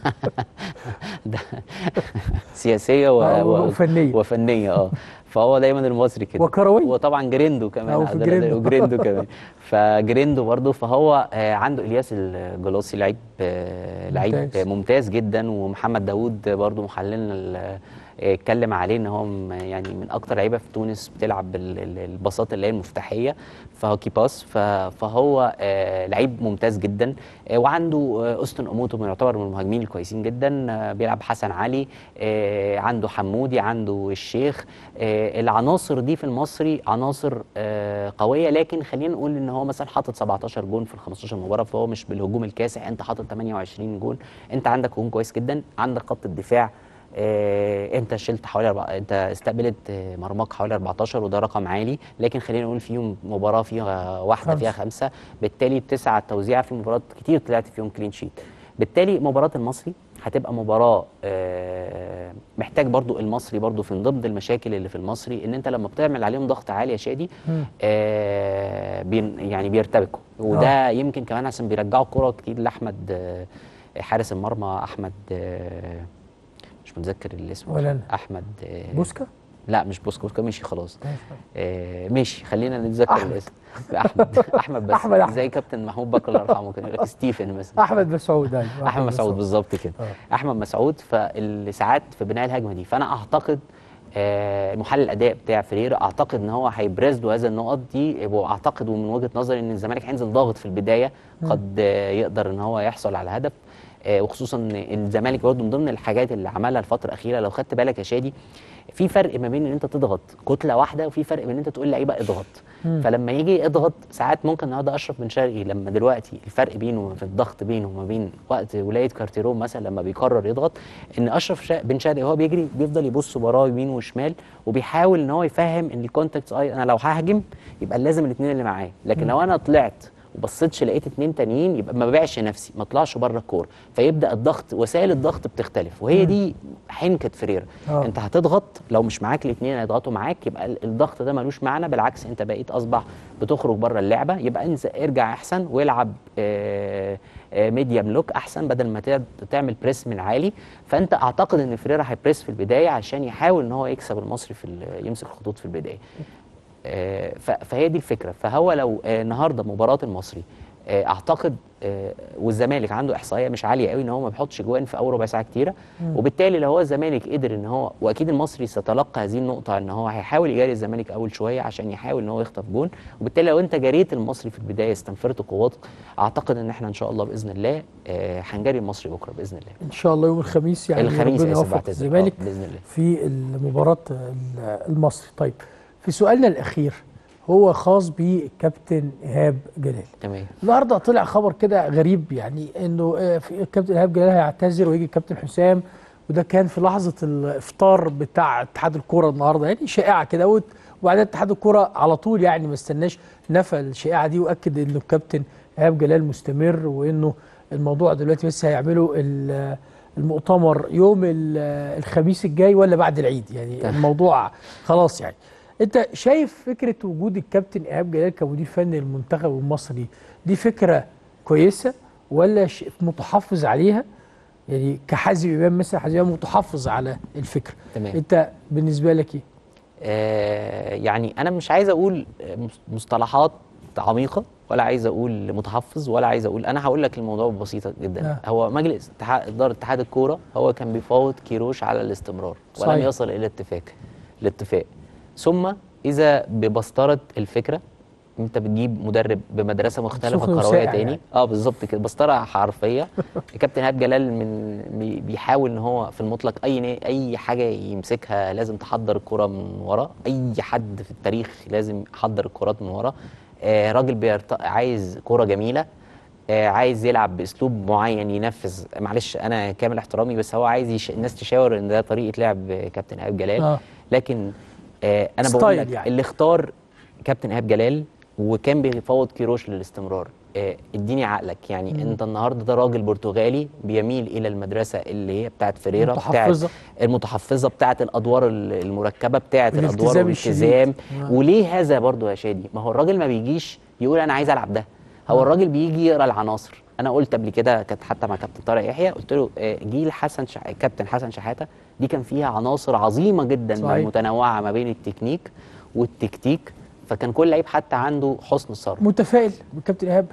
ده سياسيه و... آه، و... وفنية. وفنيه اه فهو دايما المصري كده وكروي. وطبعا جريندو آه، كمان وفي عندنا- جريندو. وجريندو كمان فجريندو برضه فهو آه، عنده الياس الجلوسي لعيب آه، لعيب ممتاز. ممتاز جدا ومحمد داوود برضه محللنا ال- آه، اتكلم عليه ان هو م- يعني من اكتر لعيبه في تونس بتلعب بال- ال- الباصات اللي هي المفتاحيه فهو كيباس ف- فهو آه، لعيب ممتاز جدا آه، وعنده آه، اوستن اوموتو من يعتبر من المهاجمين الكويسين جدا آه، بيلعب حسن علي آه، عنده حمودي عنده الشيخ آه، العناصر دي في المصري عناصر آه، قويه لكن خلينا نقول ان هو مثلا حاطط 17 جون في ال 15 مباراه فهو مش بالهجوم الكاسح انت حاطط 28 جون انت عندك هجوم كويس جدا عندك خط الدفاع آه، انت شلت حوالي أربع... انت استقبلت آه، مرماك حوالي 14 وده رقم عالي لكن خلينا نقول فيهم مباراه فيها واحده خمسة. فيها خمسه بالتالي تسعه توزيع في مباريات كتير طلعت فيهم كلين شيت بالتالي مباراه المصري هتبقى مباراه آه، محتاج برضو المصري برضو في ضمن المشاكل اللي في المصري ان انت لما بتعمل عليهم ضغط عالي يا شادي آه، بين يعني بيرتبكوا وده يمكن كمان عشان بيرجعوا كرة كتير لاحمد آه، حارس المرمى احمد آه، مش متذكر الاسم ولا أنا. احمد آه، بوسكا لا مش بوسكا بوسكا مشي خلاص آه، ماشي خلينا نتذكر أحمد. الاسم احمد احمد بس أحمد أحمد. زي كابتن محمود بكر الله يرحمه كان يقول لك ستيفن مثلا احمد مسعود ايوه احمد مسعود بالظبط كده آه. احمد مسعود فالساعات في بناء الهجمه دي فانا اعتقد آه، محلل الاداء بتاع فريرا اعتقد ان هو هيبرز له هذا النقط دي واعتقد ومن وجهه نظري ان الزمالك هينزل ضاغط في البدايه قد آه، يقدر ان هو يحصل على هدف آه، وخصوصا ان الزمالك برضه من ضمن الحاجات اللي عملها الفتره الاخيره لو خدت بالك يا شادي في فرق ما بين ان انت تضغط كتله واحده وفي فرق بين ان انت تقول لعيبه اضغط فلما يجي يضغط ساعات ممكن النهارده اشرف بن شرقي لما دلوقتي الفرق بينه في الضغط بينه وما بين وقت ولايه كارتيرون مثلا لما بيقرر يضغط ان اشرف شا- بن شرقي وهو بيجري بيفضل يبص وراه يمين وشمال وبيحاول ان هو يفهم ان الكونتاكتس اي انا لو ههاجم يبقى لازم الاثنين اللي معايا لكن لو انا طلعت وبصيتش لقيت اتنين تانيين يبقى ما ببيعش نفسي ما اطلعش بره الكوره فيبدا الضغط وسائل الضغط بتختلف وهي دي حنكه فريرا آه. انت هتضغط لو مش معاك الاثنين هيضغطوا معاك يبقى ال- الضغط ده ملوش معنى بالعكس انت بقيت اصبح بتخرج بره اللعبه يبقى انت ارجع احسن والعب آه، آه، ميديم لوك احسن بدل ما تع- تعمل بريس من عالي فانت اعتقد ان فريرا هيبريس في البدايه عشان يحاول ان هو يكسب المصري في ال- يمسك الخطوط في البدايه آه، ف- فهي دي الفكره فهو لو آه، النهارده مباراه المصري آه، اعتقد آه، والزمالك عنده احصائيه مش عاليه قوي ان هو ما بيحطش جوان في اول ربع ساعه كتيره وبالتالي لو هو الزمالك قدر ان هو واكيد المصري ستلقى هذه النقطه ان هو هيحاول يجاري الزمالك اول شويه عشان يحاول ان هو يخطف جون وبالتالي لو انت جريت المصري في البدايه استنفرت قواتك اعتقد ان احنا ان شاء الله باذن الله آه، هنجاري المصري بكره باذن الله ان شاء الله يوم الخميس يعني الخميس ربنا آسف، يوفق بعتذر. الزمالك آه، بإذن الله. في المباراه ال- المصري طيب في سؤالنا الاخير هو خاص بكابتن ايهاب جلال تمام النهارده طلع خبر كده غريب يعني انه آه، في الكابتن ايهاب جلال هيعتذر ويجي الكابتن حسام وده كان في لحظه الافطار بتاع اتحاد الكوره النهارده يعني شائعه كده وت- وبعدين اتحاد الكوره على طول يعني ما استناش نفى الشائعه دي واكد انه الكابتن ايهاب جلال مستمر وانه الموضوع دلوقتي بس هيعملوا ال- المؤتمر يوم ال- الخميس الجاي ولا بعد العيد يعني الموضوع خلاص يعني انت شايف فكره وجود الكابتن ايهاب جلال كمدير فني للمنتخب المصري دي فكره كويسه ولا ش- متحفظ عليها يعني كحازم امام مثلا حازم امام متحفظ على الفكره تمام. انت بالنسبه لك ايه آه، يعني انا مش عايز اقول آه، مص- مصطلحات عميقه ولا عايز اقول متحفظ ولا عايز اقول انا هقول لك الموضوع ببسيطه جدا آه. هو مجلس اتحاد اداره اتحاد الكوره هو كان بيفاوض كيروش على الاستمرار ولم صحيح. يصل الى اتفاق الاتفاق ثم اذا ببسطره الفكره انت بتجيب مدرب بمدرسه مختلفه سخن كرويه وساقع تاني يعني. اه بالظبط كده بسطره حرفيه الكابتن هاد جلال من بي- بيحاول ان هو في المطلق اي نا- اي حاجه يمسكها لازم تحضر الكره من ورا اي حد في التاريخ لازم يحضر الكرات من ورا آه راجل بيرت... عايز كره جميله آه عايز يلعب باسلوب معين ينفذ معلش انا كامل احترامي بس هو عايز يش... الناس تشاور ان ده طريقه لعب كابتن ايهاب جلال آه. لكن آه انا ستايل بقول لك يعني. اللي اختار كابتن ايهاب جلال وكان بيفاوض كيروش للاستمرار آه، اديني عقلك يعني مم. انت النهارده ده راجل برتغالي بيميل الى المدرسه اللي هي بتاعت فريرا متحفظة. بتاعت المتحفظه بتاعت الادوار ال- المركبه بتاعت الادوار الالتزام الشديد. والالتزام آه. وليه هذا برضو يا شادي ما هو الراجل ما بيجيش يقول انا عايز العب ده هو الراجل بيجي يقرا العناصر انا قلت قبل كده كانت حتى مع كابتن طارق يحيى قلت له آه، جيل حسن شح... كابتن حسن شحاته دي كان فيها عناصر عظيمه جدا صحيح. متنوعه ما بين التكنيك والتكتيك فكان كل لعيب حتى عنده حسن الصرف متفائل بالكابتن ايهاب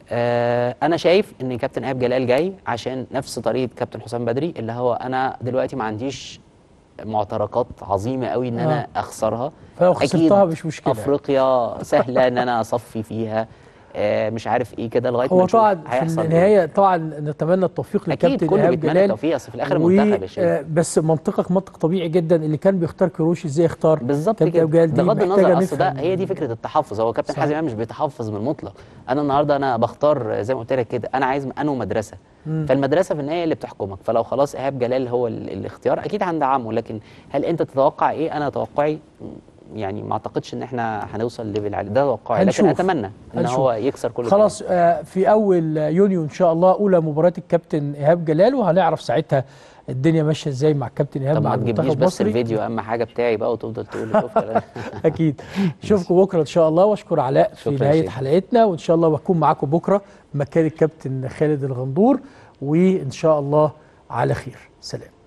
آه انا شايف ان كابتن ايهاب جلال جاي عشان نفس طريقه كابتن حسام بدري اللي هو انا دلوقتي ما عنديش معتركات عظيمه قوي ان انا آه. اخسرها فلو أكيد خسرتها مش مشكله افريقيا سهله ان انا اصفي فيها آه مش عارف ايه كده لغايه ما هو نشوف طبعا في هيحصل إيه. النهايه طبعا نتمنى التوفيق اكيد للكابتن كله ايهاب بيتمنى جلال التوفيق اصل في الاخر و- المنتخب يا شيخ آه، بس منطقك منطق طبيعي جدا اللي كان بيختار كروش ازاي يختار بالظبط كابتن كده إيهاب جلال دي بغض النظر محتاجة اصل ده نفهم. هي دي فكره التحفظ هو كابتن صحيح. حازم امام مش بيتحفظ من المطلق انا النهارده انا بختار زي ما قلت لك كده انا عايز انه مدرسه فالمدرسه في النهايه اللي بتحكمك فلو خلاص ايهاب جلال هو ال- الاختيار اكيد هندعمه لكن هل انت تتوقع ايه انا توقعي م، يعني ما اعتقدش ان احنا هنوصل ليفل عالي ده توقعي لكن هنشوف. اتمنى ان هنشوف. هو يكسر كل خلاص آه، في اول يونيو ان شاء الله اولى مباراه الكابتن ايهاب جلال وهنعرف ساعتها الدنيا ماشيه ازاي مع الكابتن ايهاب طب مع ما تجيبليش المنتخب بس المصري الفيديو اهم حاجه بتاعي بقى وتفضل تقول شوف كده. اكيد اشوفكم بكره ان شاء الله واشكر علاء في شكراً يا نهايه شيخ. حلقتنا وان شاء الله بكون معاكم بكره مكان الكابتن خالد الغندور وان شاء الله على خير سلام